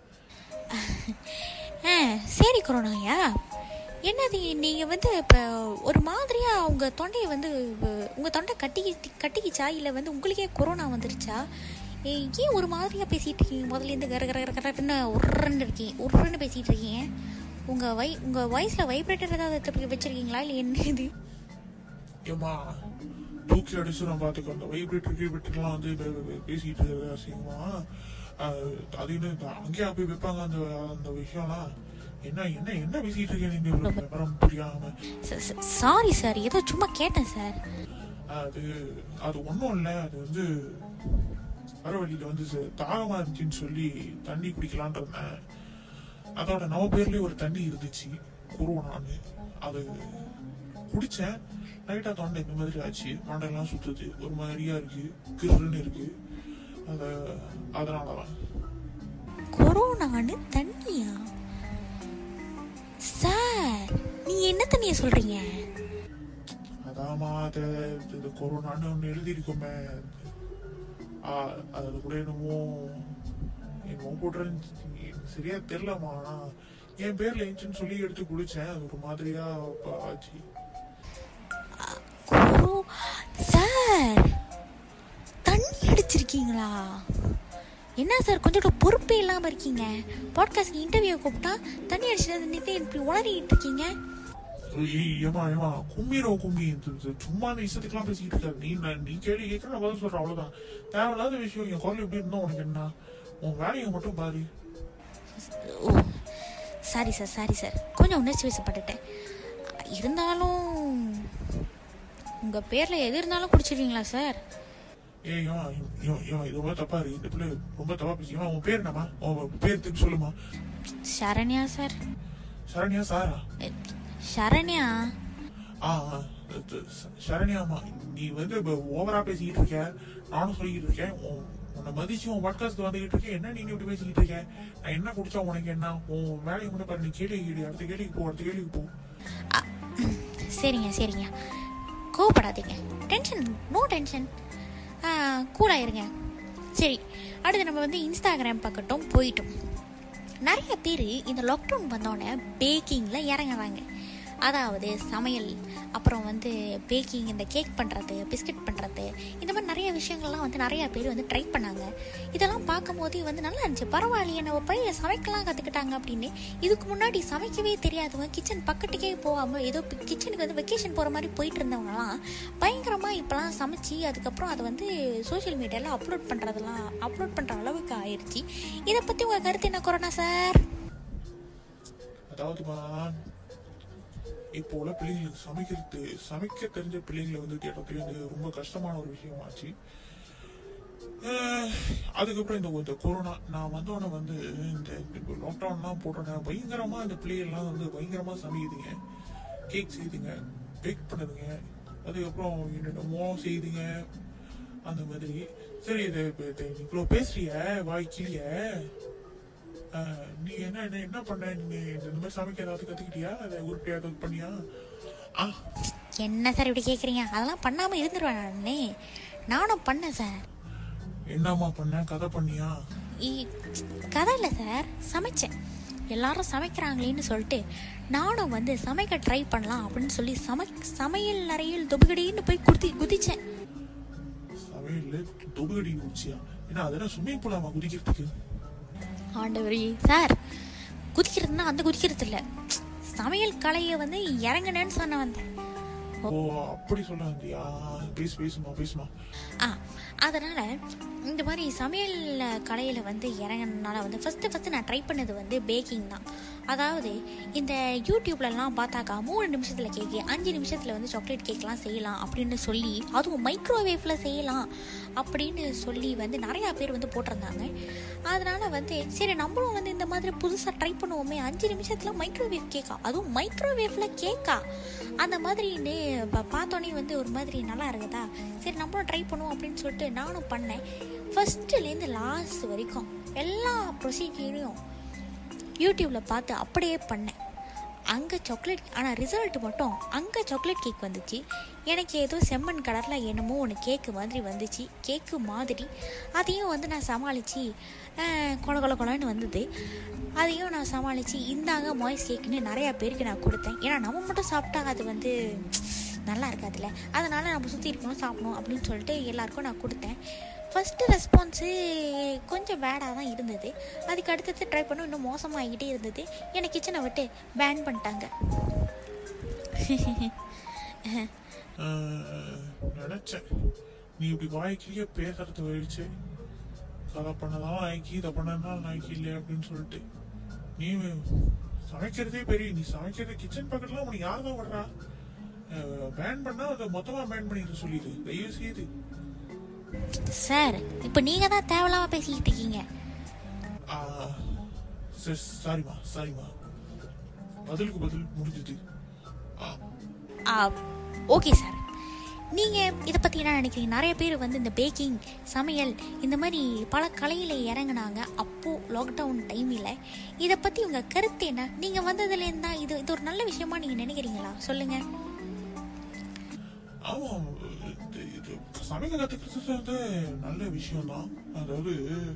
ஆ சரி கொரோனாயா என்னது நீங்கள் வந்து இப்போ ஒரு மாதிரியாக உங்கள் தொண்டையை வந்து உங்கள் தொண்டை கட்டி கட்டிக்கிச்சா இல்லை வந்து உங்களுக்கே கொரோனா வந்துருச்சா ஏய், ஏன் ஒரு மாதிரியாக பேசிகிட்டு இருக்கீங்க முதல்ல இருந்து கர கர கர கரன்னு உருன்னு இருக்கீங்க உருன்னு பேசிகிட்டு இருக்கீங்க உங்கள் வை உங்கள் வயசில் வைப்ரேட்டர் ஏதாவது திருப்பி வச்சுருக்கீங்களா இல்லை என்ன இது
ஏமா தூக்கி அடிச்சு நான் பார்த்துக்கோ அந்த வைப்ரேட்டர் கீப்ரேட்டர்லாம் வந்து பே- பே- பேசிட்டு இருக்கிறது அசிங்கமா அஹ், அது என்ன இந்த அங்கேயே போய் வைப்பாங்க அந்த அந்த விஷயம்லாம் என்ன என்ன என்ன பேசிட்டு இருக்கேன் நீங்க விவரம் புரியாம
சாரி சார் ஏதோ சும்மா கேட்டேன் சார்
அது அது ஒண்ணும் இல்ல அது வந்து வர வழியில வந்து ச- தாகமா இருந்துச்சுன்னு சொல்லி தண்ணி குடிக்கலான் இருந்தேன் அதோட நம்ம பேர்லயே ஒரு தண்ணி இருந்துச்சு குருவனான்னு அது குடிச்சேன் லைட்டா தொண்டை இந்த மாதிரி ஆச்சு மண்டையெல்லாம் சுத்துது ஒரு மாதிரியா இருக்கு கிருன்னு இருக்கு அத அதனாலதான்
கொரோனான்னு தண்ணியா சார் நீங்க என்ன தண்ணிய சொல்றீங்க
அதாம்மா அது இது கொரோனான்னு ஒன்று எழுதியிருக்கோமே ஆ, அதுல கூட என்னமோ என்னமோ போட்டுருந்துச்சு சரியா தெரியலம்மா ஆனா என் பேர்ல இருந்துச்சுன்னு சொல்லி எடுத்து குடிச்சேன் அது ஒரு மாதிரியா ப- ஆச்சு
குரு சார் தண்ணி அடிச்சிருக்கீங்களா என்ன சார் கொஞ்சம் கூட பொறுப்பே இல்லாம இருக்கீங்க பாட்காஸ்ட் இன்டர்வியூ கூப்பிட்டா தண்ணி அடிச்சுட்டு நின்று இப்படி உளறிட்டு இருக்கீங்க
ஏய், ஏம்மா ஏமா கும்பிரோ கும்பி இது- இது சும்மா அந்த இஷ்டத்துக்குலாம் பேசிக்கிட்டு இருக்காது நீ நான் நீ கேள்வி கேட்கற நான் பதில் சொல்றேன் அவ்வளவுதான் தேவையில்லாத விஷயம் என் குரல் எப்படி இருந்தா உனக்கு என்ன உன் வேலையை மட்டும் பாரு
ஓ சாரி சார் சாரி சார் கொஞ்சம் உணர்ச்சி வசப்பட்டுட்டேன் இருந்தாலும் உங்க பேர்ல எது இருந்தாலும் குடிச்சிடுவீங்களா சார்
ஏய் இவன் இவன் இவன் இது ரொம்ப தப்பா இருக்கு இந்த பிள்ளை ரொம்ப தப்பா பேசி இவன் உன் பேர் என்னம்மா உன் பேர் திருப்பி சொல்லுமா
சரண்யா சார்
சரண்யா சாரா
எ, சரண்யா
ஆ ஆ, இது ச- சரண்யாம்மா நீ வந்து இப்ப ஓவரா பேசிக்கிட்டு இருக்க நானும் சொல்லிக்கிட்டு இருக்கேன் உன்- உன்னை மதிச்சு உன் பாட்காஸ்ட் வந்துகிட்டு இருக்கேன் என்ன நீங்க இப்படி பேசிக்கிட்டு இருக்க நான் என்ன குடிச்சா உனக்கு என்ன உன் வேலையை மட்டும் பாரு நீ கேள்வி கேள்வி அடுத்த கேள்விக்கு போ அடுத்த கேள்விக்கு போ
அ, சரிங்க சரிங்க கோவப்படாதீங்க டென்ஷன் நோ டென்ஷன் கூலாக இருங்க சரி அடுத்து நம்ம வந்து இன்ஸ்டாகிராம் பக்கட்டும் போயிட்டோம் நிறைய பேர் இந்த லாக்டவுன் வந்தோடனே பேக்கிங்கில் இறங்குறாங்க அதாவது சமையல் அப்புறம் வந்து பேக்கிங் இந்த கேக் பண்ணுறது பிஸ்கட் பண்ணுறது இந்த மாதிரி நிறைய விஷயங்கள்லாம் வந்து நிறைய பேர் வந்து ட்ரை பண்ணாங்க இதெல்லாம் பார்க்கும்போது வந்து நல்லா இருந்துச்சு பரவாயில்லையே நம்ம பையன் சமைக்கலாம் கற்றுக்கிட்டாங்க அப்படின்னு இதுக்கு முன்னாடி சமைக்கவே தெரியாதவங்க கிச்சன் பக்கத்துக்கே போகாமல் ஏதோ கிச்சனுக்கு வந்து வெக்கேஷன் போகிற மாதிரி போயிட்டு இருந்தவங்கலாம் பயங்கரமாக இப்போலாம் சமைச்சு அதுக்கப்புறம் அதை வந்து சோஷியல் மீடியாவில் அப்லோட் பண்ணுறதெல்லாம் அப்லோட் பண்ணுற அளவுக்கு ஆயிடுச்சு இதை பற்றி உங்கள் கருத்து என்ன கொரோனா சார்
அதாவதுமா இப்போ உள்ள பிள்ளைங்களுக்கு சமைக்கிறது சமைக்க தெரிஞ்ச பிள்ளைங்களை வந்து கேட்டது வந்து ரொம்ப கஷ்டமான ஒரு விஷயமாச்சு அஹ், அதுக்கப்புறம் இந்த இந்த கொரோனா நான் வந்தோடனே வந்து இந்த லாக்டவுன்லாம் போட்டோன்னே பயங்கரமா இந்த பிள்ளைகள்லாம் வந்து பயங்கரமா சமைக்குதுங்க கேக் செய்துங்க பேக் பண்ணுதுங்க அதுக்கப்புறம் என்னென்னமோ செய்துங்க அந்த மாதிரி சரி இது இப்ப இது இவ்வளோ பேசுறிய வாய்க்கிலிய ஆஹ், நீ என்ன என்ன என்ன பண்ண நீ இந்த மாதிரி சமைக்க ஏதாவது கத்துக்கிட்டியா அதை உருப்படியா ஏதாவது பண்ணியா ஆ
என்ன சார் இப்படி கேட்குறீங்க அதெல்லாம் பண்ணாமல் இருந்துருவேன் நானே நானும் பண்ணேன் சார்
என்னம்மா பண்ண கதை பண்ணியா
இ- கதை இல்லை சார் சமைச்சேன் எல்லாரும் சமைக்கிறாங்களேன்னு சொல்லிட்டு நானும் வந்து சமைக்க ட்ரை பண்ணலாம் அப்படின்னு சொல்லி சமை சமையல் அறையில் தொபுகடின்னு போய் குதி குதிச்சேன்
சமையல்ல தொடுகடி குச்சியா ஏன்னா அதெல்லாம் ஸ்விம்மிங் பூலாமா குதிக்கிறதுக்கு
ஆண்டவரே சார் குதிக்கிறதுனா அந்த குதிக்கிறது இல்லை சமையல் கலையை வந்து இறங்கினேன்னு சொன்ன வந்தேன்
ஓ அப்படி சொல்ல வந்தியா பேசு பேசுமா பேசுமா
ஆ அதனால் இந்த மாதிரி சமையல் கலையில் வந்து இறங்கினால வந்து ஃபஸ்ட்டு ஃபஸ்ட்டு நான் ட்ரை பண்ணது வந்து பேக்கிங் தான் அதாவது இந்த யூடியூப்லலாம் பார்த்தாக்கா மூணு நிமிஷத்தில் கேக்கு அஞ்சு நிமிஷத்தில் வந்து சாக்லேட் கேக்லாம் செய்யலாம் அப்படின்னு சொல்லி அதுவும் மைக்ரோவேவில் செய்யலாம் அப்படின்னு சொல்லி வந்து நிறையா பேர் வந்து போட்டிருந்தாங்க அதனால் வந்து சரி நம்மளும் வந்து இந்த மாதிரி புதுசாக ட்ரை பண்ணுவோமே அஞ்சு நிமிஷத்தில் மைக்ரோவேவ் கேக்கா அதுவும் மைக்ரோவேவில் கேக்கா அந்த மாதிரின்னு ப- பார்த்தோன்னே வந்து ஒரு மாதிரி நல்லா இருக்குதா சரி நம்மளும் ட்ரை பண்ணுவோம் அப்படின்னு சொல்லிட்டு நானும் பண்ணேன் ஃபஸ்ட்டுலேருந்து லாஸ்ட் வரைக்கும் எல்லா ப்ரொசீஜரையும் யூடியூப்பில் பார்த்து அப்படியே பண்ணேன் அங்கே சாக்லேட் ஆனால் ரிசல்ட் மட்டும் அங்கே சாக்லேட் கேக் வந்துச்சு எனக்கு ஏதோ செம்மண் கலரில் என்னமோ ஒன்று கேக்கு மாதிரி வந்துச்சு கேக்கு மாதிரி அதையும் வந்து நான் சமாளித்து கொல கொல கொலன்னு வந்தது அதையும் நான் சமாளித்து இந்தாங்க மாய்ஸ் கேக்குன்னு நிறையா பேருக்கு நான் கொடுத்தேன் ஏன்னா நம்ம மட்டும் சாப்பிட்டா அது வந்து நல்லா இருக்காதுல்ல அதனால் நம்ம சுற்றி இருக்கணும் சாப்பிடணும் அப்படின்னு சொல்லிட்டு எல்லாருக்கும் நான் கொடுத்தேன் ஃபஸ்ட்டு ரெஸ்பான்ஸு கொஞ்சம் பேடாக தான் இருந்தது அதுக்கு அடுத்தது ட்ரை பண்ண இன்னும் மோசமாகிக்கிட்டே இருந்தது என்னை கிச்சனை விட்டு பேன் பண்ணிட்டாங்க
ஆஹ், நினைச்சேன் நீ இப்படி வாய்க்கிலேயே பேசுறது போயிடுச்சு கதை பண்ணதான் நாய்க்கு இதை பண்ணதான் நாய்க்கு இல்லை அப்படின்னு சொல்லிட்டு நீ சமைக்கிறதே பெரிய நீ சமைக்கிறது கிச்சன் பக்கத்துல உனக்கு யார் தான் வர்றா பேன் பண்ணா அதை மொத்தமா பேன் பண்ணிட்டு சொல்லிடு தயவு செய்து
சார் இப்போ நீங்கள் தான் தேவையில்லாமல் பேசிக்கிட்டு இருக்கீங்க
ஆஹ், சரி சாரிம்மா சாரிம்மா பதிலுக்கு பதில் முடிஞ்சது ஆ
ஓகே சார் நீங்கள் இதை பற்றி என்ன நினைக்கிறீங்க நிறைய பேர் வந்து இந்த பேக்கிங் சமையல் இந்த மாதிரி பல கலையில் இறங்குனாங்க அப்போது லாக்டவுன் டைமில் இதை பற்றி உங்கள் கருத்து என்ன நீங்கள் வந்ததுலேருந்து தான் இது இது ஒரு நல்ல விஷயமா நீங்கள் நினைக்கிறீங்களா சொல்லுங்கள்
ஆமா இது இது சமைக்க கத்துக்கிறது வந்து நல்ல விஷயம்தான் அதாவது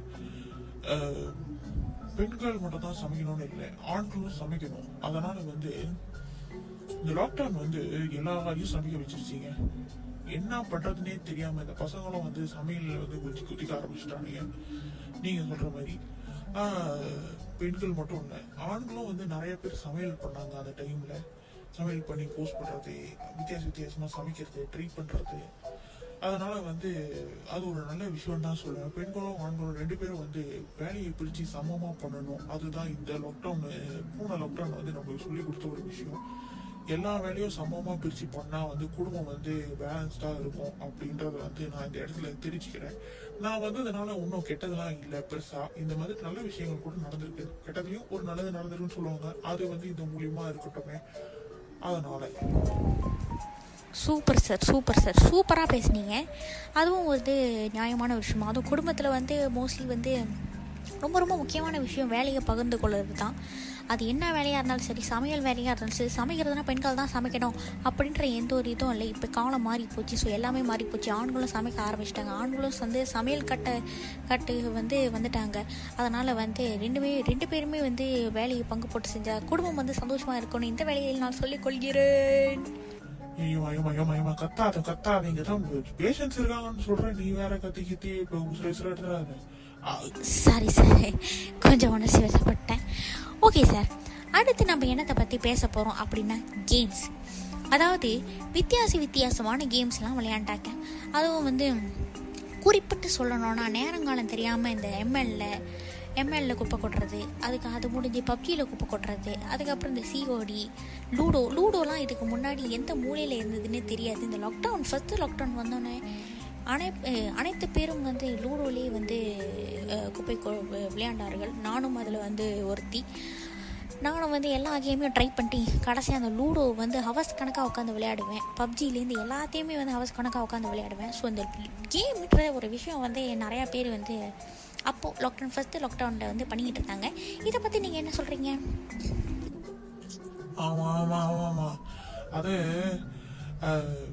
அஹ், பெண்கள் மட்டும் தான் சமைக்கணும்னு இல்லை ஆண்களும் சமைக்கணும் அதனால வந்து இந்த லாக்டவுன் வந்து எல்லாரையும் சமைக்க வச்சிருச்சீங்க என்ன பண்றதுனே தெரியாம இந்த பசங்களும் வந்து சமையல்ல வந்து குத்தி குத்திக்க ஆரம்பிச்சிட்டானுங்க நீங்க சொல்ற மாதிரி ஆஹ், பெண்கள் மட்டும் இல்லை ஆண்களும் வந்து நிறைய பேர் சமையல் பண்ணாங்க அந்த டைம்ல சமையல் பண்ணி போஸ்ட் பண்றது வித்தியாச வித்தியாசமா சமைக்கிறது ட்ரை பண்றது அதனால வந்து அது ஒரு நல்ல விஷயம் தான் சொல்லுவேன் பெண்களும் ஆண்களும் ரெண்டு பேரும் வந்து வேலையை பிரிச்சு சமமா பண்ணணும் அதுதான் இந்த லாக்டவுன் பூனை லாக்டவுன் வந்து நம்மளுக்கு சொல்லி கொடுத்த ஒரு விஷயம் எல்லா வேலையும் சமமா பிரிச்சு பண்ணா வந்து குடும்பம் வந்து பேலன்ஸ்டா இருக்கும் அப்படின்றத வந்து நான் இந்த இடத்துல தெரிஞ்சுக்கிறேன் நான் வந்ததுனால ஒன்றும் கெட்டதெல்லாம் இல்லை பெருசா இந்த மாதிரி நல்ல விஷயங்கள் கூட நடந்திருக்கு கெட்டதுலயும் ஒரு நல்லது நடந்திருக்குன்னு சொல்லுவாங்க அது வந்து இந்த மூலியமா இருக்கட்டுமே அதனால
சூப்பர் சார் சூப்பர் சார் சூப்பராக பேசுனீங்க அதுவும் வந்து நியாயமான விஷயம் அதுவும் குடும்பத்தில் வந்து மோஸ்ட்லி வந்து ரொம்ப ரொம்ப முக்கியமான விஷயம் வேலையை பகிர்ந்து கொள்வது தான் அது என்ன வேலையாக இருந்தாலும் சரி சமையல் வேலையாக இருந்தாலும் சரி சமைக்கிறதுனா பெண்கள் தான் சமைக்கணும் அப்படின்ற எந்த ஒரு இதுவும் இல்லை இப்போ காலம் மாறி போச்சு ஸோ எல்லாமே மாறி போச்சு ஆண்களும் சமைக்க ஆரம்பிச்சிட்டாங்க ஆண்களும் வந்து சமையல் கட்ட கட்டு வந்து வந்துட்டாங்க அதனால் வந்து ரெண்டுமே ரெண்டு பேருமே வந்து வேலையை பங்கு போட்டு செஞ்சால் குடும்பம் வந்து சந்தோஷமாக இருக்கணும் இந்த வேலையை நான் சொல்லிக் கொள்கிறேன்
ஐயோ ஐயோ ஐயோ ஐயோ கத்தாத கத்தாத இங்க தான் பேஷன்ஸ் இருக்காங்கன்னு சொல்றேன் நீ வேற கத்தி கத்தி இப்போ உசுர உசுர எடுத்துறாரு
சாரி சார் கொஞ்சம் உணர்ச்சி வசப்பட்டேன் ஓகே சார் அடுத்து நம்ம என்னத்தை பற்றி பேச போகிறோம் அப்படின்னா கேம்ஸ் அதாவது வித்தியாச வித்தியாசமான கேம்ஸ்லாம் விளையாண்டாங்க அதுவும் வந்து குறிப்பிட்டு சொல்லணும்னா நேரங்காலம் தெரியாமல் இந்த எம்எல்ல எம்எல்ல குப்பை கொட்டுறது அதுக்கு அது முடிஞ்சு பப்ஜியில் குப்பை கொட்டுறது அதுக்கப்புறம் இந்த சிஓடி லூடோ லூடோலாம் இதுக்கு முன்னாடி எந்த மூலையில் இருந்ததுன்னே தெரியாது இந்த லாக்டவுன் ஃபஸ்ட்டு லாக்டவுன் வந்தோடனே அனை அஹ் அனைத்து பேரும் வந்து லூடோலேயே வந்து அஹ், குப்பை கொ- விளையாண்டார்கள் நானும் அதில் வந்து ஒருத்தி நானும் வந்து எல்லா கேமையும் ட்ரை பண்ணிட்டு கடைசியாக அந்த லூடோ வந்து ஹவர்ஸ் கணக்காக உட்காந்து விளையாடுவேன் பப்ஜிலேருந்து எல்லாத்தையுமே வந்து ஹவர்ஸ் கணக்காக உட்காந்து விளையாடுவேன் ஸோ இந்த கேம்ன்ற ஒரு விஷயம் வந்து நிறையா பேர் வந்து அப்போது லாக்டவுன் ஃபஸ்ட்டு லாக்டவுனில் வந்து பண்ணிக்கிட்டு இருந்தாங்க இதை பற்றி நீங்கள் என்ன சொல்கிறீங்க
ஆமா ஆமா ஆமா ஆமா அது அஹ்,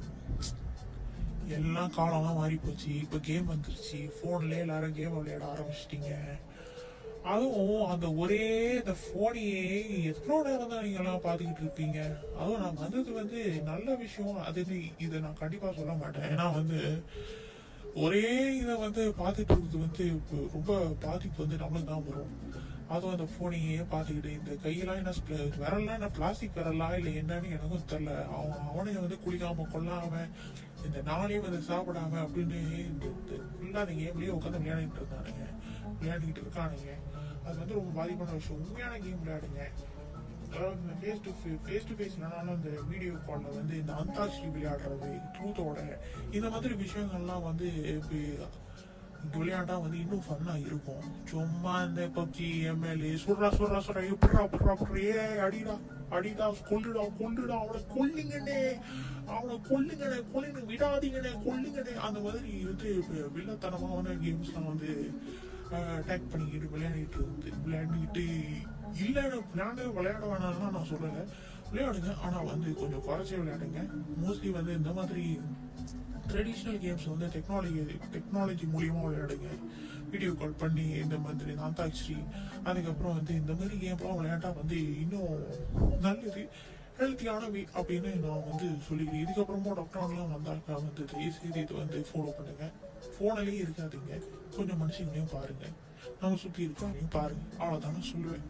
எல்லாம் காலம்லாம் மாறி போச்சு இப்ப கேம் வந்துருச்சு போன்லயே எல்லாரும் கேம் விளையாட ஆரம்பிச்சிட்டீங்க அதுவும் அந்த ஒரே இந்த போனையே எத்தனை நேரம் தான் நீங்க எல்லாம் பாத்துக்கிட்டு இருப்பீங்க அதுவும் நான் வந்தது வந்து நல்ல விஷயம் அது நீ- இதை நான் கண்டிப்பா சொல்ல மாட்டேன் ஏன்னா வந்து ஒரே இதை வந்து பார்த்துட்டு இருக்கிறது வந்து இப்ப ரொம்ப பாதிப்பு வந்து நம்மளுக்கு தான் வரும் அதுவும் அந்த போனையே பார்த்துக்கிட்டு இந்த கையெல்லாம் என்ன ஸ்ப்ள- விரல்லாம் என்ன பிளாஸ்டிக் விரலா இல்லை என்னன்னு எனக்கும் தெரியல அவன் அவனையும் வந்து குளிக்காம கொள்ளாம இந்த நானே வந்து சாப்பிடாம அப்படின்னு இந்த ஃபுல்லாக அந்த கேம்லயே உட்காந்து விளையாடிட்டு இருந்தானுங்க விளையாடிக்கிட்டு இருக்கானுங்க அது வந்து ரொம்ப பாதிப்பான விஷயம் உண்மையான கேம் விளையாடுங்க அதாவது face to face to face இல்லைனாலும் இந்த வீடியோ காலில் வந்து இந்த அந்தாட்சி விளையாடுறது ட்ரூத்தோட இந்த மாதிரி விஷயங்கள்லாம் வந்து இப்ப இங்க விளையாண்டா வந்து இன்னும் ஃபன்னா இருக்கும் சும்மா இந்த பப்ஜி எம்எல்ஏ சொல்றா சொல்றா சொல்றா எப்படா புட்றா புட்றா ஏ அடிடா அடிடா கொல்லுடா கொல்லுடா அவனை கொல்லுங்கண்ணே அவனை கொல்லுங்கண்ணே கொல்லுங்க விடாதீங்கண்ணே கொல்லுங்கண்ணே அந்த மாதிரி வந்து இப்ப வில்லத்தனமான கேம்ஸ்லாம் வந்து அட்டாக் பண்ணிக்கிட்டு விளையாடிட்டு இருந்து விளையாடிக்கிட்டு இல்லைன்னு விளையாண்டு விளையாட வேணாம்லாம் நான் சொல்லலை விளையாடுங்க ஆனால் வந்து கொஞ்சம் குறைச்சி விளையாடுங்க மோஸ்ட்லி வந்து இந்த மாதிரி ட்ரெடிஷ்னல் கேம்ஸ் வந்து டெக்னாலஜி டெக்னாலஜி மூலியமா விளையாடுங்க வீடியோ கால் பண்ணி இந்த மாதிரி நாந்தாட்சி அதுக்கப்புறம் வந்து இந்த மாதிரி கேம்லாம் விளையாண்டா வந்து இன்னும் நல்லது ஹெல்த்தியான வே அப்படின்னு நான் வந்து சொல்லிக்கிறேன் இதுக்கப்புறமா டாக்டர்லாம் வந்தாக்கா வந்து தயவு செய்து இது வந்து ஃபாலோ பண்ணுங்க ஃபோனிலேயே இருக்காதீங்க கொஞ்சம் மனுஷங்களையும் பாருங்க நம்ம சுற்றி இருக்கவங்களையும் பாருங்க அவ்வளோதானே சொல்லுவேன்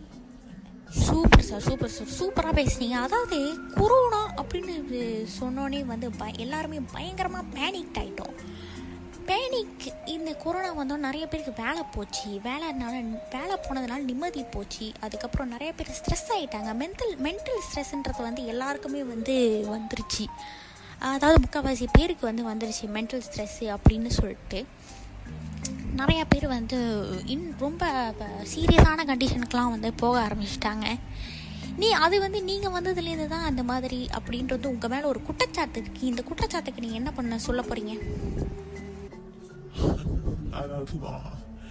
சூப்பர் சார் சூப்பர் சார் சூப்பராக பேசுனீங்க அதாவது கொரோனா அப்படின்னு இது சொன்னோன்னே வந்து பய எல்லாருமே பயங்கரமாக பேனிக் ஆகிட்டோம் பேனிக் இந்த கொரோனா வந்தோம் நிறைய பேருக்கு வேலை போச்சு வேலைனால வேலை போனதுனால நிம்மதி போச்சு அதுக்கப்புறம் நிறைய பேர் ஸ்ட்ரெஸ் ஆகிட்டாங்க மென்டல் மென்டல் ஸ்ட்ரெஸ்ன்றது வந்து எல்லாருக்குமே வந்து வந்துருச்சு அதாவது முக்கால்வாசி பேருக்கு வந்து வந்துருச்சு மென்டல் ஸ்ட்ரெஸ்ஸு அப்படின்னு சொல்லிட்டு நிறையா பேர் வந்து இன் ரொம்ப சீரியஸான கண்டிஷனுக்கெலாம் வந்து போக ஆரம்பிச்சிட்டாங்க நீ அது வந்து நீங்கள் வந்ததுலேருந்து தான் அந்த மாதிரி அப்படின்றது உங்கள் மேலே ஒரு குற்றச்சாட்டு இருக்கு இந்த குற்றச்சாட்டுக்கு நீங்கள் என்ன பண்ண சொல்ல போகிறீங்க
அதாவதுதான்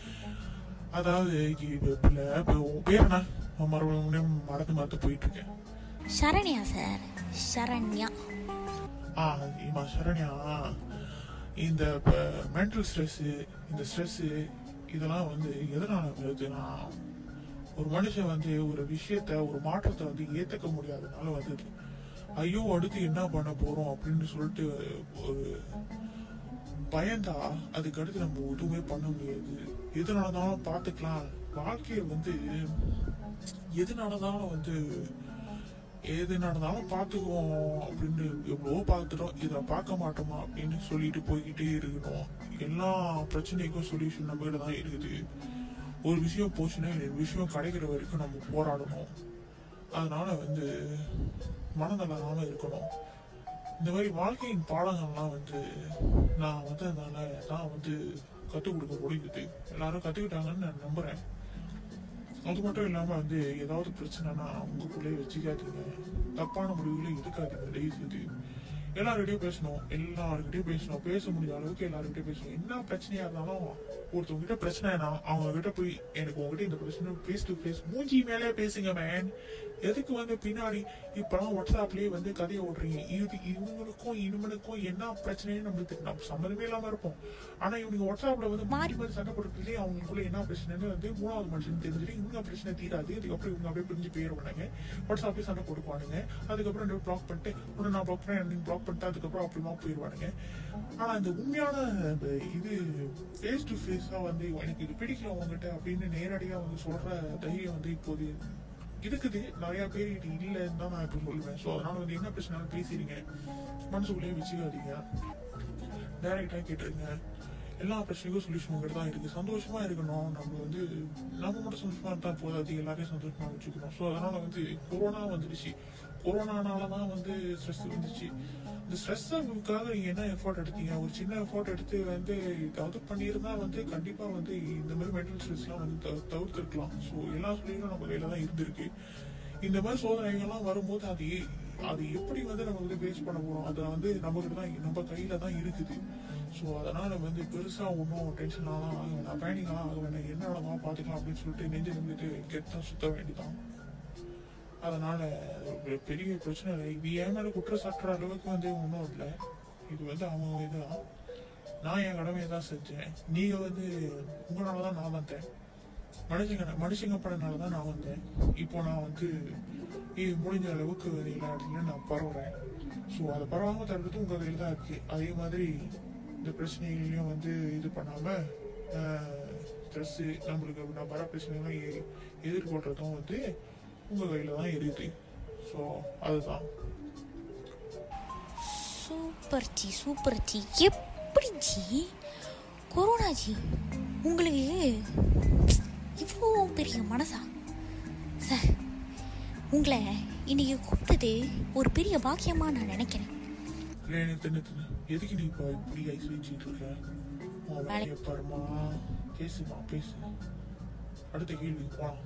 அதாவது இது பிள்ளை இப்ப உன் பேர் என்ன நான் மறுபடியும் மறந்து மறந்து போயிட்டு இருக்கேன்
சரண்யா சார் சரண்யா
ஆ இம்மா சரண்யா இந்த மென்டல் ஸ்ட்ரெஸ் இந்த ஸ்ட்ரெஸ் இதெல்லாம் வந்து எதனால வருதுன்னா ஒரு மனுஷன் வந்து ஒரு விஷயத்த ஒரு மாற்றத்தை வந்து ஏத்துக்க முடியாதனால வந்தது ஐயோ அடுத்து என்ன பண்ண போறோம் அப்படின்னு சொல்லிட்டு ஒரு பயந்தா அதுக்கு அடுத்து நம்ம எதுவுமே பண்ண முடியாது எது நடந்தாலும் பார்த்துக்கலாம் வாழ்க்கையை வந்து எது நடந்தாலும் வந்து எது நடந்தாலும் பார்த்துக்குவோம் அப்படின்னு எவ்வளவோ பார்த்துட்டோம் இதை பார்க்க மாட்டோமா அப்படின்னு சொல்லிட்டு போய்கிட்டே இருக்கணும் எல்லா பிரச்சனைக்கும் சொல்யூஷன் நம்ம கிட்ட தான் இருக்குது ஒரு விஷயம் போச்சுன்னா இன்னொரு விஷயம் கிடைக்கிற வரைக்கும் நம்ம போராடணும் அதனால வந்து மனதளராம இருக்கணும் இந்த மாதிரி வாழ்க்கையின் பாடங்கள்லாம் வந்து நான் வந்து அதனால தான் வந்து கற்றுக் கொடுக்க முடியுது எல்லாரும் கற்றுக்கிட்டாங்கன்னு நான் நம்புறேன் அது மட்டும் இல்லாம வந்து ஏதாவது பிரச்சனைனா உங்களுக்குள்ளே வச்சுக்காதீங்க தப்பான முடிவுகளை எடுக்காதீங்க தயவு செய்து எல்லாருக்கிட்டையும் பேசணும் எல்லாருக்கிட்டையும் பேசணும் பேச முடிஞ்ச அளவுக்கு எல்லாருக்கிட்டையும் பேசணும் என்ன பிரச்சனையா இருந்தாலும் ஒருத்தவங்க கிட்ட பிரச்சனைனா அவங்க கிட்ட போய் எனக்கு உங்ககிட்ட இந்த பிரச்சனை ஃபேஸ் டு ஃபேஸ் மூஞ்சி மேலே பேசுங்க மேன் எதுக்கு வந்து பின்னாடி இப்பெல்லாம் வாட்ஸ்அப்லயே வந்து கதையை ஓடுறீங்க இது இவங்களுக்கும் இவனுக்கும் என்ன பிரச்சனைன்னு நம்மளுக்கு தெரியும். நம்ம சம்மந்தமே இல்லாம இருப்போம் ஆனா இவனுக்கு வாட்ஸ்அப்ல வந்து மாறி மாறி சண்டை போட்டுட்டு அவங்களுக்குள்ள என்ன பிரச்சனைன்னு வந்து மூணாவது மனுஷன் தெரிஞ்சுட்டு இவங்க பிரச்சனை தீராது அதுக்கப்புறம் இவங்க அப்படியே பிரிஞ்சு போயிருவானுங்க வாட்ஸ்அப்லயே சண்டை போட்டுக்குவானுங்க அதுக்கப்புறம் நீ பிளாக் பண்ணிட்டு உடனே நான் பிளாக் பண்ணேன் நீங்க பிளாக் பண்ணிட்டு அதுக்கப்புறம் அப்படிமா போயிருவானுங்க ஆனா இந்த உண்மையான இந்த இது ஃபேஸ் டு ஃபேஸா வந்து எனக்கு இது பிடிக்கல உங்ககிட்ட அப்படின்னு நேரடியா வந்து சொல்ற தைரியம் வந்து இப்போது இருக்குது நிறைய பேர் இது இல்லைன்னு தான் நான் இப்போ சொல்லுவேன் ஸோ அதனால வந்து என்ன பிரச்சனாலும் பேசிடுங்க மனசுக்குள்ளேயே வச்சுக்காதீங்க டைரக்டாக கேட்டுருங்க எல்லா பிரச்சனைக்கும் சொல்யூஷன் உங்ககிட்ட தான் இருக்கு சந்தோஷமா இருக்கணும் நம்ம வந்து நம்ம மட்டும் சந்தோஷமா இருந்தா போதாது எல்லாரையும் சந்தோஷமா வச்சுக்கணும் ஸோ அதனால வந்து கொரோனா வந்துடுச்சு கொரோனானால தான் வந்து ஸ்ட்ரெஸ் வந்துச்சு இந்த ஸ்ட்ரெஸ்ஸுக்காக நீங்க என்ன எஃபோர்ட் எடுத்தீங்க ஒரு சின்ன எஃபோர்ட் எடுத்து வந்து ஏதாவது பண்ணியிருந்தா வந்து கண்டிப்பா வந்து இந்த மாதிரி மென்டல் ஸ்ட்ரெஸ்லாம் வந்து தவிர- தவிர்த்திருக்கலாம் ஸோ எல்லா சொல்லியும் நம்ம கையில தான் இருந்திருக்கு இந்த மாதிரி சோதனைகள்லாம் வரும்போது அது எ- அது எப்படி வந்து நம்ம வந்து பேஸ் பண்ண போறோம் அது வந்து நம்ம கிட்ட தான் நம்ம கையில தான் இருக்குது ஸோ அதனால வந்து பெருசா ஒன்றும் டென்ஷன் ஆகலாம் ஆக வேண்டாம் பேனிங்லாம் ஆக வேண்டாம் என்ன நடந்தாலும் பார்த்துக்கலாம் அப்படின்னு சொல்லிட்டு நெஞ்சு நிமிட்டு கெட்டா சுத்த வேண்டியதான் அதனால ஒரு பெரிய பிரச்சனை இல்லை இது என் மேல குற்றம் சாட்டுற அளவுக்கு வந்து ஒன்றும் இல்லை இது வந்து அவங்க இதுதான் நான் என் கடமையை தான் செஞ்சேன் நீங்க வந்து உங்களால தான் நான் வந்தேன் மனுஷங்க மனுஷங்க படனால தான் நான் வந்தேன் இப்போ நான் வந்து இது முடிஞ்ச அளவுக்கு வந்து எல்லா இடத்துலையும் நான் பரவுறேன் ஸோ அதை பரவாம தடுக்கிறது உங்க கையில் தான் இருக்கு அதே மாதிரி இந்த பிரச்சனைகளையும் வந்து இது பண்ணாம ஸ்ட்ரெஸ் நம்மளுக்கு நான் வர பிரச்சனைகள்லாம் எ- எதிர்கொள்றதும் வந்து உங்க கையில தான் இருக்குது ஸோ அதுதான்
சூப்பர் ஜி சூப்பர் ஜி எப்படி ஜி கொரோனா ஜி உங்களுக்கு இவ்வளோ பெரிய மனசா சார் உங்களை இன்னைக்கு கூப்பிட்டது ஒரு பெரிய பாக்கியமா நான் நினைக்கிறேன்
இல்லை நிறுத்து நிறுத்து எதுக்கு நீ இப்போ இப்படி ஐஸ் வச்சுட்டு இருக்க உன் வேலையை பாருமா பேசுமா பேசு அடுத்த கேள்வி போலாம்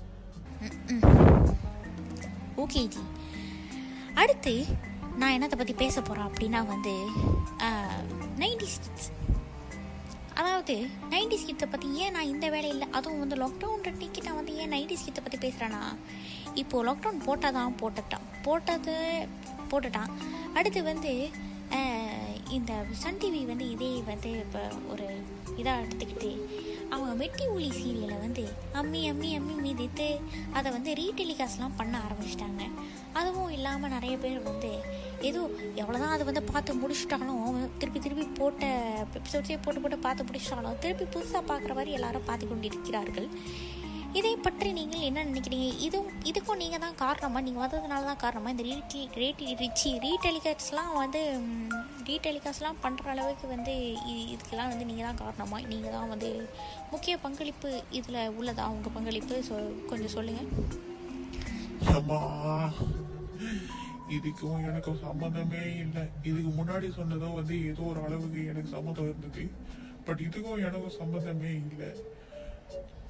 ஓகே ஜி அடுத்து நான் என்னத்தை பற்றி பேச போகிறேன் அப்படின்னா வந்து நைன்டிஸ் கிட்ஸ் அதாவது நைன்டிஸ் கிட்ஸை பற்றி ஏன் நான் இந்த வேலையில் அதுவும் வந்து லாக்டவுன் அன்னைக்கு நான் வந்து ஏன் நைன்டிஸ் கிட்ஸை பற்றி பேசுகிறேன்னா இப்போது லாக்டவுன் போட்டால் தான் போட்டுட்டான் போட்டது போட்டுட்டான் அடுத்து வந்து ஆஹ், இந்த சன் டிவி வந்து இதே வந்து இப்போ ஒரு இதாக எடுத்துக்கிட்டு அவங்க மெட்டி ஒளி சீரியலை வந்து அம்மி அம்மி அம்மி மிதித்து அதை வந்து ரீடெலிகாஸ்ட்லாம் பண்ண ஆரம்பிச்சிட்டாங்க அதுவும் இல்லாமல் நிறைய பேர் வந்து ஏதோ எவ்வளோதான் அது வந்து பார்த்து முடிச்சிட்டாலும் திருப்பி திருப்பி போட்ட எபிசோட்ஸே போட்டு போட்டு பார்த்து முடிச்சிட்டாலும் திருப்பி புதுசாக பார்க்குற மாதிரி எல்லாரும் பார்த்து கொண்டிருக்கிறார்கள் இதை பற்றி நீங்கள் என்ன நினைக்கிறீங்க இதுவும் இதுக்கும் நீங்கள் தான் காரணமா நீங்கள் வந்ததுனால தான் காரணமா இந்த ரீட்டி ரேட்டி ரிச்சி ரீடெலிகாஸ்ட்லாம் வந்து ரீடெலிகாஸ்ட்லாம் பண்ணுற அளவுக்கு வந்து இ- இதுக்கெல்லாம் வந்து நீங்கள் தான் காரணமா நீங்கள் தான் வந்து முக்கிய பங்களிப்பு இதில் உள்ளதா உங்கள் பங்களிப்பு சொ கொஞ்சம் சொல்லுங்கள்
அம்மா இதுக்கும் எனக்கும் சம்மந்தமே இல்லை இதுக்கு முன்னாடி சொன்னதும் வந்து ஏதோ ஒரு அளவுக்கு எனக்கு சம்மந்தம் இருந்தது பட் இதுக்கும் எனக்கும் சம்மந்தமே இல்லை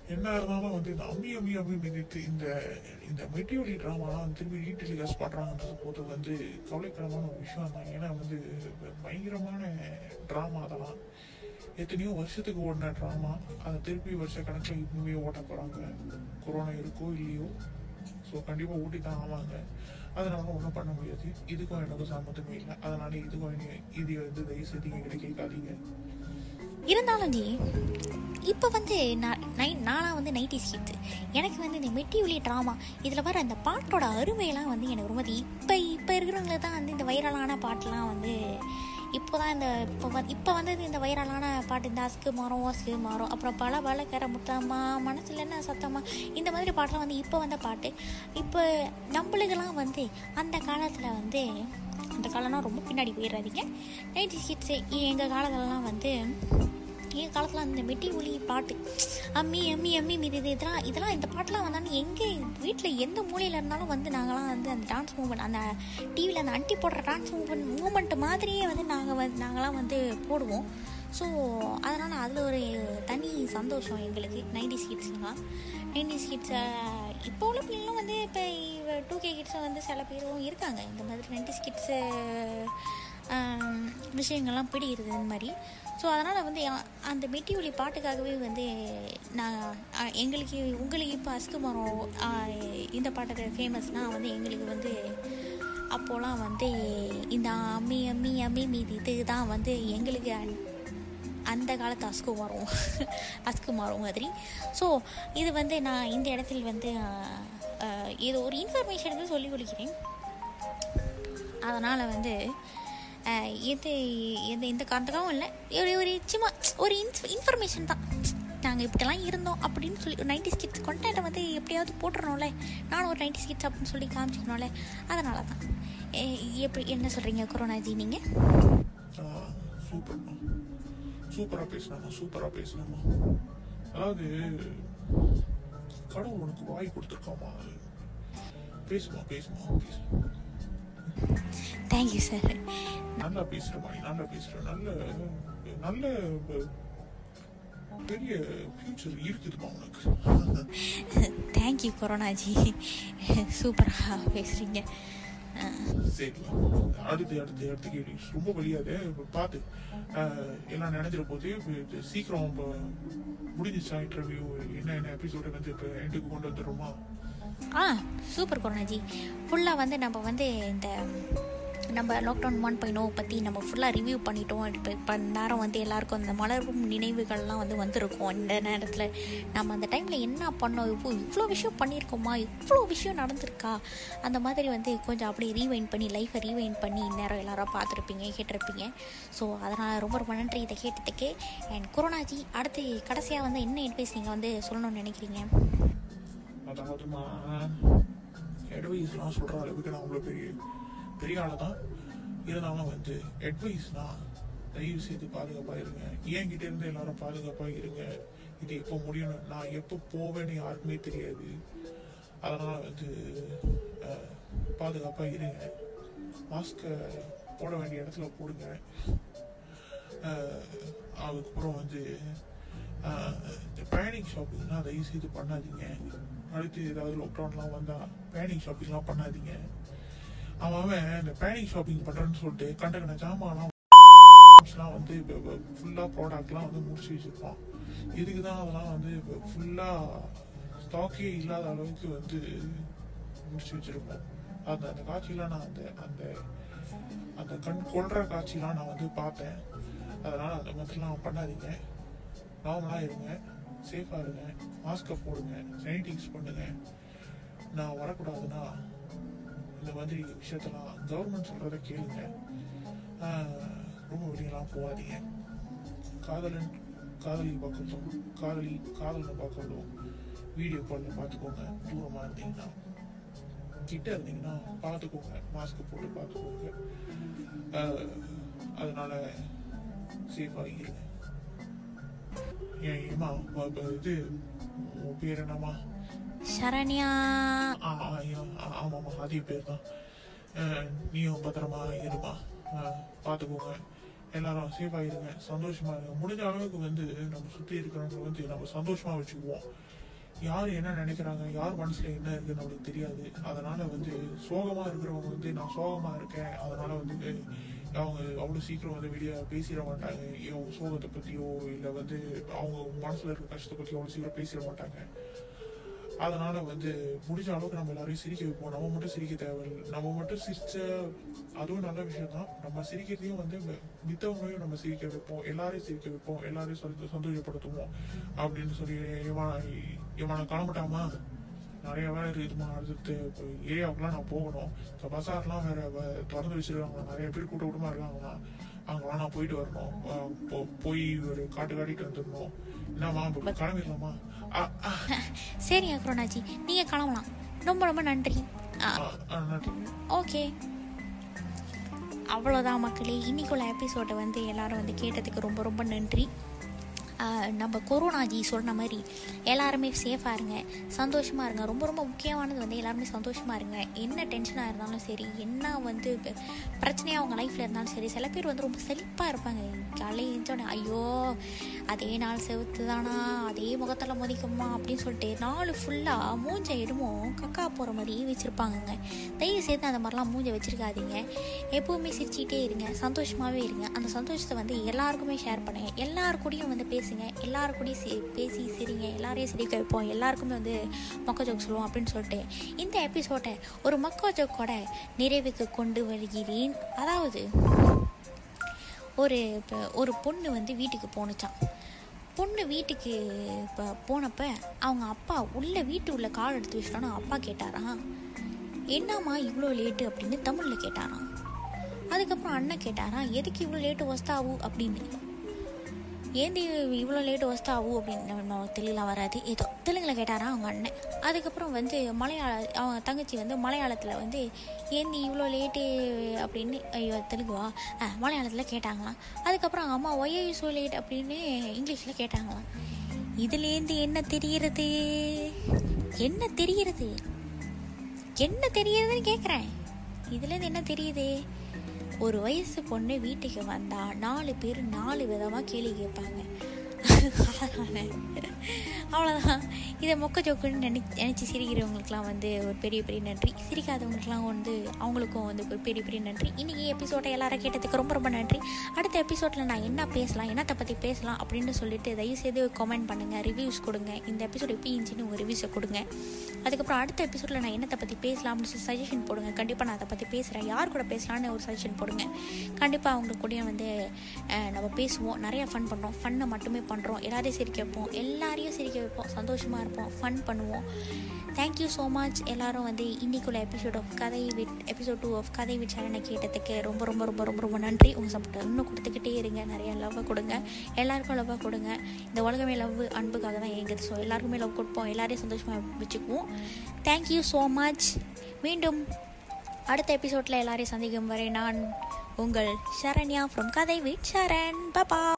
என்ன இருந்தாலும் வந்து இந்த அம்மி அம்மி அம்மி மிதித்து இந்த இந்த மெட்டியோலி ட்ராமாலாம் திரும்பி ரீடெலிகாஸ்ட் பண்ணுறாங்கன்றது போது வந்து கவலைக்கிடமான ஒரு விஷயம் தான் ஏன்னா வந்து பயங்கரமான ட்ராமா அதெல்லாம் எத்தனையோ வருஷத்துக்கு ஓடின ட்ராமா அதை திருப்பி வருஷ கணக்கில் இன்னுமே ஓட்ட போகிறாங்க கொரோனா இருக்கோ இல்லையோ ஸோ கண்டிப்பாக ஓட்டி தான் ஆவாங்க அதனால ஒன்றும் பண்ண முடியாது இதுக்கும் எனக்கும் சம்மந்தமே இல்லை அதனால இதுக்கும் இனி- இது வந்து தயவு செய்து எங்கிட்ட கேட்காதீங்க
இருந்தாலும் ஜி இப்போ வந்து நான் நை நானாக வந்து நைன்டி ஹிட் எனக்கு வந்து இந்த மெட்டிவலி ட்ராமா இதில் வர அந்த பாட்டோட அருமையெல்லாம் வந்து எனக்கு ரொம்ப இப்போ இப்போ இருக்கிறவங்களுக்கு தான் வந்து இந்த வைரலான பாட்டெலாம் வந்து இப்போ தான் இந்த இப்போ வந்து இப்போ வந்தது இந்த வைரலான பாட்டு இந்த அஸ்கு மாறும் அஸ்கு மாறும் அப்புறம் பல பல கர முத்தம்மா மனசில் என்ன சத்தமா இந்த மாதிரி பாட்டெலாம் வந்து இப்போ வந்த பாட்டு இப்போ நம்மளுக்கெல்லாம் வந்து அந்த காலத்தில் வந்து அந்த காலம்னா ரொம்ப பின்னாடி போயிடாதீங்க நைன்டி ஹிட்ஸு எங்கள் காலத்துலலாம் வந்து எங்கள் காலத்தில் அந்த மெட்டி ஒலி பாட்டு அம்மி அம்மி அம்மி மீது இது இதெல்லாம் இதெல்லாம் இந்த பாட்டெலாம் வந்தாலும் எங்கே வீட்டில் எந்த மூலையில் இருந்தாலும் வந்து நாங்களாம் வந்து அந்த டான்ஸ் மூமெண்ட் அந்த டிவியில் அந்த அண்டி போடுற டான்ஸ் மூமெண்ட் மூமெண்ட் மாதிரியே வந்து நாங்கள் வந்து நாங்களாம் வந்து போடுவோம் ஸோ அதனால் அதில் ஒரு தனி சந்தோஷம் எங்களுக்கு நைன்டி கிட்ஸ்லாம் நைன்டி கிட்ஸை இப்போ உள்ள பிள்ளைங்களும் வந்து இப்போ டூ கே கிட்ஸை வந்து சில பேரும் இருக்காங்க இந்த மாதிரி நைன்டி கிட்ஸு விஷயங்கள்லாம் பிடிக்கிறது இந்த மாதிரி ஸோ அதனால் வந்து அ- அந்த மெட்டி ஒலி பாட்டுக்காகவே வந்து நான் அ, எங்களுக்கு உங்களுக்கு இப்போ அஸ்கு மரம் அ, இந்த பாட்டு ஃபேமஸ்னால் வந்து எங்களுக்கு வந்து அப்போலாம் வந்து இந்த அம்மி அம்மி அம்மி மீதி இது தான் வந்து எங்களுக்கு அ- அந்த காலத்து அஸ்கு மரம் அஸ்கு மரம் மாதிரி ஸோ இது வந்து நான் இந்த இடத்தில் வந்து அ, அ, இது ஒரு இன்ஃபர்மேஷனுக்கு சொல்லி கொடுக்கிறேன் அதனால் வந்து அஹ், இது எந்த எந்த காரணத்துக்காகவும் இல்லை ஒரு ஒரு சும்மா ஒரு இன்ஃப் இன்ஃபர்மேஷன் தான் நாங்கள் இப்படிலாம் இருந்தோம் அப்படின்னு சொல்லி ஒரு நைன்டி ஸ்கிட்ஸ் கொண்டாட்டை வந்து எப்படியாவது போட்டுறணும்ல நானும் ஒரு நைன்டி ஸ்கிட்ஸ் அப்படின்னு சொல்லி காமிச்சிக்கணும்ல அதனால தான் எ- எப்படி என்ன சொல்கிறீங்க கொரோனாஜி நீங்கள்
சூப்பர்மா சூப்பராக பேசினாமா சூப்பராக பேசினாமா அதாவது கடவுள் உனக்கு வாய் கொடுத்துருக்காமா பேசுமா பேசுமா பேசு
தேங்க்யூ சார்
நல்லா பேசுறமா நீ நல்லா பேசுற நல்ல நல்ல அஹ், பெரிய ஃபியூச்சர் இருக்குதுமா உனக்கு
தேங்க்யூ கொரோனாஜி சூப்பராக பேசுகிறீங்க
சரி அடுத்து அடுத்து அடுத்து கேள்வி ரொம்ப வழியாது பார்த்து அஹ், எல்லாம் நினைச்சிட போது இப்ப சீக்கிரம் இப்ப முடிஞ்சிச்சா இன்டர்வியூ என்ன என்ன எபிசோட வந்து இப்போ எண்டுக்கு கொண்டு வந்துடுறோமா
ஆ சூப்பர் கொரோனாஜி ஃபுல்லாக வந்து நம்ம வந்து இந்த நம்ம லாக்டவுன் ஒன் பாயிண்ட் ஓ பற்றி நம்ம ஃபுல்லாக ரிவ்யூ பண்ணிட்டோம் இப்போ இப்போ நேரம் வந்து எல்லாருக்கும் அந்த மலரும் நினைவுகள்லாம் வந்து வந்திருக்கும் இந்த நேரத்தில் நம்ம அந்த டைமில் என்ன பண்ணோம் இப்போ இவ்வளோ விஷயம் பண்ணியிருக்கோமா இவ்வளோ விஷயம் நடந்திருக்கா அந்த மாதிரி வந்து கொஞ்சம் அப்படியே ரீவைண்ட் பண்ணி லைஃப்பை ரீவைண்ட் பண்ணி இந்நேரம் எல்லாரும் பார்த்துருப்பீங்க கேட்டிருப்பீங்க ஸோ அதனால் ரொம்ப ரொம்ப நன்றி இதை கேட்டதுக்கு அண்ட் கொரோனாஜி அடுத்து கடைசியாக வந்து என்ன அட்வைஸ் நீங்கள் வந்து சொல்லணும்னு நினைக்கிறீங்க
அதாவதுமா அட்வைஸ்லாம் சொல்கிற அளவுக்கு நான் அவ்வளோ பெரிய பெரிய ஆளு தான் இருந்தாலும் வந்து அட்வைஸ்னா தயவு செய்து பாதுகாப்பாக இருங்க என்கிட்ட இருந்து எல்லாரும் பாதுகாப்பாக இருங்க இது எப்போ முடியணும் நான் எப்போ போவேன்னு யாருக்குமே தெரியாது அதனால் வந்து பாதுகாப்பாக இருங்க மாஸ்கை போட வேண்டிய இடத்துல போடுங்க அஹ், அதுக்கப்புறம் வந்து அஹ், இந்த பேனிக் ஷாப்பிங்லாம் தயவு செய்து பண்ணாதீங்க அடுத்து ஏதாவது லாக்டவுன்லாம் வந்தால் பேனிக் ஷாப்பிங்லாம் பண்ணாதீங்க அவன் அவன் இந்த பேனிக் ஷாப்பிங் பண்ணுறேன்னு சொல்லிட்டு கண்ட கண்ட ஜாமான்லாம் எல்லாம் வந்து இப்போ ஃபுல்லாக ப்ராடக்ட்லாம் வந்து முடிச்சு வச்சுருப்பான் இதுக்கு தான் அதெல்லாம் வந்து இப்போ ஃபுல்லாக ஸ்டாக்கே இல்லாத அளவுக்கு வந்து முடிச்சு வச்சுருப்போம் அந்த அந்த காட்சியெலாம் நான் அந்த அந்த அந்த கண் கொள்ற காட்சிலாம் நான் வந்து பார்த்தேன் அதனால் அந்த மாதிரிலாம் பண்ணாதீங்க நார்மலாக இருங்க சேஃபாக இருங்க மாஸ்கை போடுங்க சானிடைஸ் பண்ணுங்க நான் வரக்கூடாதுன்னா இந்த மாதிரி விஷயத்தெல்லாம் கவர்மெண்ட் சொல்கிறத கேளுங்க ஆஹ், ரொம்ப வெளியெல்லாம் போகாதீங்க காதலன் காதலி பார்க்கறதும் காதலி காதலனை பார்க்கறதும் வீடியோ காலில் பார்த்துக்கோங்க தூரமாக இருந்தீங்கன்னா கிட்ட இருந்தீங்கன்னா பார்த்துக்கோங்க மாஸ்க் போட்டு பார்த்துக்கோங்க ஆஹ், அதனால சேஃபாக இருங்க ஏன் ஏமா இது உன் பேர் என்னம்மா
சரண்யா
ஆ, ஆ, ஐயா, ஆ, ஆமாம்மா அதே பேர் தான் அஹ், நீயும் பத்திரமா இருமா அஹ், பார்த்துக்கோங்க எல்லாரும் சேஃபாக இருங்க சந்தோஷமா இருங்க முடிஞ்ச அளவுக்கு வந்து நம்ம சுற்றி இருக்கிறவங்க வந்து நம்ம சந்தோஷமா வச்சுக்குவோம் யார் என்ன நினைக்கிறாங்க யார் மனசுல என்ன இருக்குன்னு அவளுக்கு தெரியாது அதனால வந்து சோகமா இருக்கிறவங்க வந்து நான் சோகமா இருக்கேன் அதனால வந்து அவங்க அவ்வளவு சீக்கிரம் வந்து வெளியே பேசிட மாட்டாங்க அவங்க சோகத்தை பத்தியோ இல்ல வந்து அவங்க மனசுல இருக்க கஷ்டத்தை பத்தியோ அவ்வளவு சீக்கிரம் பேசிட மாட்டாங்க அதனால வந்து முடிஞ்ச அளவுக்கு நம்ம எல்லாரையும் சிரிக்க வைப்போம் நம்ம மட்டும் சிரிக்க தேவையில்லை நம்ம மட்டும் சிரிச்ச அதுவும் நல்ல விஷயம் தான் நம்ம சிரிக்கிறதையும் வந்து மி- மித்தவங்களையும் நம்ம சிரிக்க வைப்போம் எல்லாரையும் சிரிக்க வைப்போம் எல்லாரையும் சந்தோ- சந்தோஷப்படுத்துவோம் அப்படின்னு சொல்லி இவன் இவனை கிளம்பிட்டாமா நிறைய வேலை இருக்குதுமா அடுத்து ஏரியாவுக்குலாம் நான் போகணும் இப்போ பசார்லாம் வேற வ- திறந்து வச்சிருக்காங்க நிறைய பேர் கூட்ட கூட்டமா இருக்காங்களா அங்கெல்லாம் நான் போயிட்டு வரணும் அஹ் போ- போய் ஒரு காட்டு காட்டிட்டு வந்துடணும் என்னம்மா இப்ப கிளம்பிடலாமா ஆ, ஆ,
சரி அக்ரோனாஜி நீங்கள் கிளம்பலாம் ரொம்ப ரொம்ப நன்றி ஆ
ஆ, ஆ, நன்றி
ஓகே அவ்வளோதான் மக்களே இன்னைக்குள்ள எபிசோடை வந்து எல்லாரும் வந்து கேட்டதுக்கு ரொம்ப ரொம்ப நன்றி ஆஹ் நம்ம கொரோனாஜி சொன்ன மாதிரி எல்லாருமே சேஃபாக இருங்க சந்தோஷமாக இருங்க ரொம்ப ரொம்ப முக்கியமானது வந்து எல்லாருமே சந்தோஷமாக இருங்க என்ன டென்ஷனாக இருந்தாலும் சரி என்ன வந்து இப்ப பிரச்சனையாக அவங்க லைஃப்பில் இருந்தாலும் சரி சில பேர் வந்து ரொம்ப செழிப்பாக இருப்பாங்க காலையில் எழுந்தோடனே ஐயோ அதே நாள் செவுத்து தானா அதே முகத்தில் மதிக்குமா அப்படின்னு சொல்லிட்டு நாள் ஃபுல்லாக மூஞ்ச என்னமோ கக்கா போகிற மாதிரி வச்சுருப்பாங்கங்க தயவு செய்து அந்த மாதிரிலாம் மூஞ்ச வச்சுருக்காதீங்க எப்போவுமே சிரிச்சிக்கிட்டே இருங்க சந்தோஷமாகவே இருங்க அந்த சந்தோஷத்தை வந்து எல்லாருக்குமே ஷேர் பண்ணுங்க எல்லாரு கூடயும் வந்து பேசுங்க எல்லாரு கூடயும் சி பேசி சிரிங்க எல்லாரையும் சிரிக்க வைப்போம் எல்லாருக்குமே வந்து மொக்க ஜோக் சொல்லுவோம் அப்படின்னு சொல்லிட்டு இந்த எபிசோடை ஒரு மொக்க ஜோக்கோட நிறைவுக்கு கொண்டு வருகிறேன் அதாவது ஒரு இப்போ ஒரு பொண்ணு வந்து வீட்டுக்கு போணுச்சான் பொண்ணு வீட்டுக்கு இப்போ போனப்ப அவங்க அப்பா உள்ள வீட்டு உள்ள கால் எடுத்து வச்சிட்டோன்னு அப்பா கேட்டாராம் என்னம்மா இவ்வளோ லேட்டு அப்படின்னு தமிழில் கேட்டாராம் அதுக்கப்புறம் அண்ணன் கேட்டாராம் எதுக்கு இவ்வளோ லேட்டு வஸ்தாவு அப்படின்னு ஏந்தி இவ்வளோ லேட்டு வஸ்தாவு அப்படின்னு நம்ம தெலுங்குலாம் வராது ஏதோ தெலுங்கில் கேட்டாராம் அவங்க அண்ணன் அதுக்கப்புறம் வந்து மலையாள அவங்க தங்கச்சி வந்து மலையாளத்தில் வந்து ஏந்தி இவ்வளோ லேட்டு அப்படின்னு ஐயோ தெலுங்குவா ஆ மலையாளத்தில் கேட்டாங்களாம் அதுக்கப்புறம் அவங்க அம்மா ஒய் யூ ஸோ லேட் அப்படின்னு இங்கிலீஷில் கேட்டாங்களாம் இதுலேருந்து என்ன தெரிகிறது என்ன தெரிகிறது என்ன தெரியுதுன்னு கேட்குறேன் இதுலேருந்து என்ன தெரியுது ஒரு வயசு பொண்ணு வீட்டுக்கு வந்தா நாலு பேர் நாலு விதமாக கேள்வி கேட்பாங்க அவ்வளோதான் இதை மொக்க ஜோக்குன்னு நினை நினச்சி சிரிக்கிறவங்களுக்குலாம் வந்து ஒரு பெரிய பெரிய நன்றி சிரிக்காதவங்களுக்குலாம் வந்து அவங்களுக்கும் வந்து ஒரு பெரிய பெரிய நன்றி இன்றைக்கி எபிசோடை எல்லாரும் கேட்டதுக்கு ரொம்ப ரொம்ப நன்றி அடுத்த எபிசோடில் நான் என்ன பேசலாம் என்னத்தை பற்றி பேசலாம் அப்படின்னு சொல்லிட்டு தயவுசெய்து கமெண்ட் பண்ணுங்கள் ரிவ்யூஸ் கொடுங்க இந்த எபிசோட் எப்படி இருந்துச்சுன்னு உங்கள் ரிவ்யூஸை கொடுங்க அதுக்கப்புறம் அடுத்த எபிசோடில் நான் என்னத்தை பற்றி பேசலாம் அப்படின்னு சொல்லி சஜஷன் போடுங்க கண்டிப்பாக நான் அதை பற்றி பேசுகிறேன் யார் கூட பேசலாம்னு ஒரு சஜஷன் போடுங்க கண்டிப்பாக அவங்க கூடயும் வந்து அஹ், நம்ம பேசுவோம் நிறைய ஃபன் பண்ணுறோம் ஃபன்னை மட்டுமே பண்ணுறோம் எல்லாரையும் சிரிக்க வைப்போம் எல்லாரையும் சிரிக்க வைப்போம் சந்தோஷமாக இருப்போம் ஃபன் பண்ணுவோம் தேங்க்யூ ஸோ மச் எல்லாரும் வந்து இன்னைக்குள்ள episode of Kathai with episode two of Kathai with சேனலை கேட்டதுக்கு ரொம்ப ரொம்ப ரொம்ப ரொம்ப ரொம்ப நன்றி உங்கள் சப்போர்ட் இன்னும் கொடுத்துக்கிட்டே இருங்க நிறைய லவ்வை கொடுங்க எல்லாருக்கும் லவ்வாக கொடுங்க இந்த உலகமே லவ் அன்புக்காக தான் இயங்குது ஸோ எல்லாருக்குமே லவ் கொடுப்போம் எல்லாரையும் சந்தோஷமாக வச்சுக்குவோம் தேங்க்யூ ஸோ மச் மீண்டும் அடுத்த எபிசோடில் எல்லாரையும் சந்திக்கும் வரை நான் உங்கள் சரண்யா ஃப்ரம் கதை வித் சரண் பாப்பா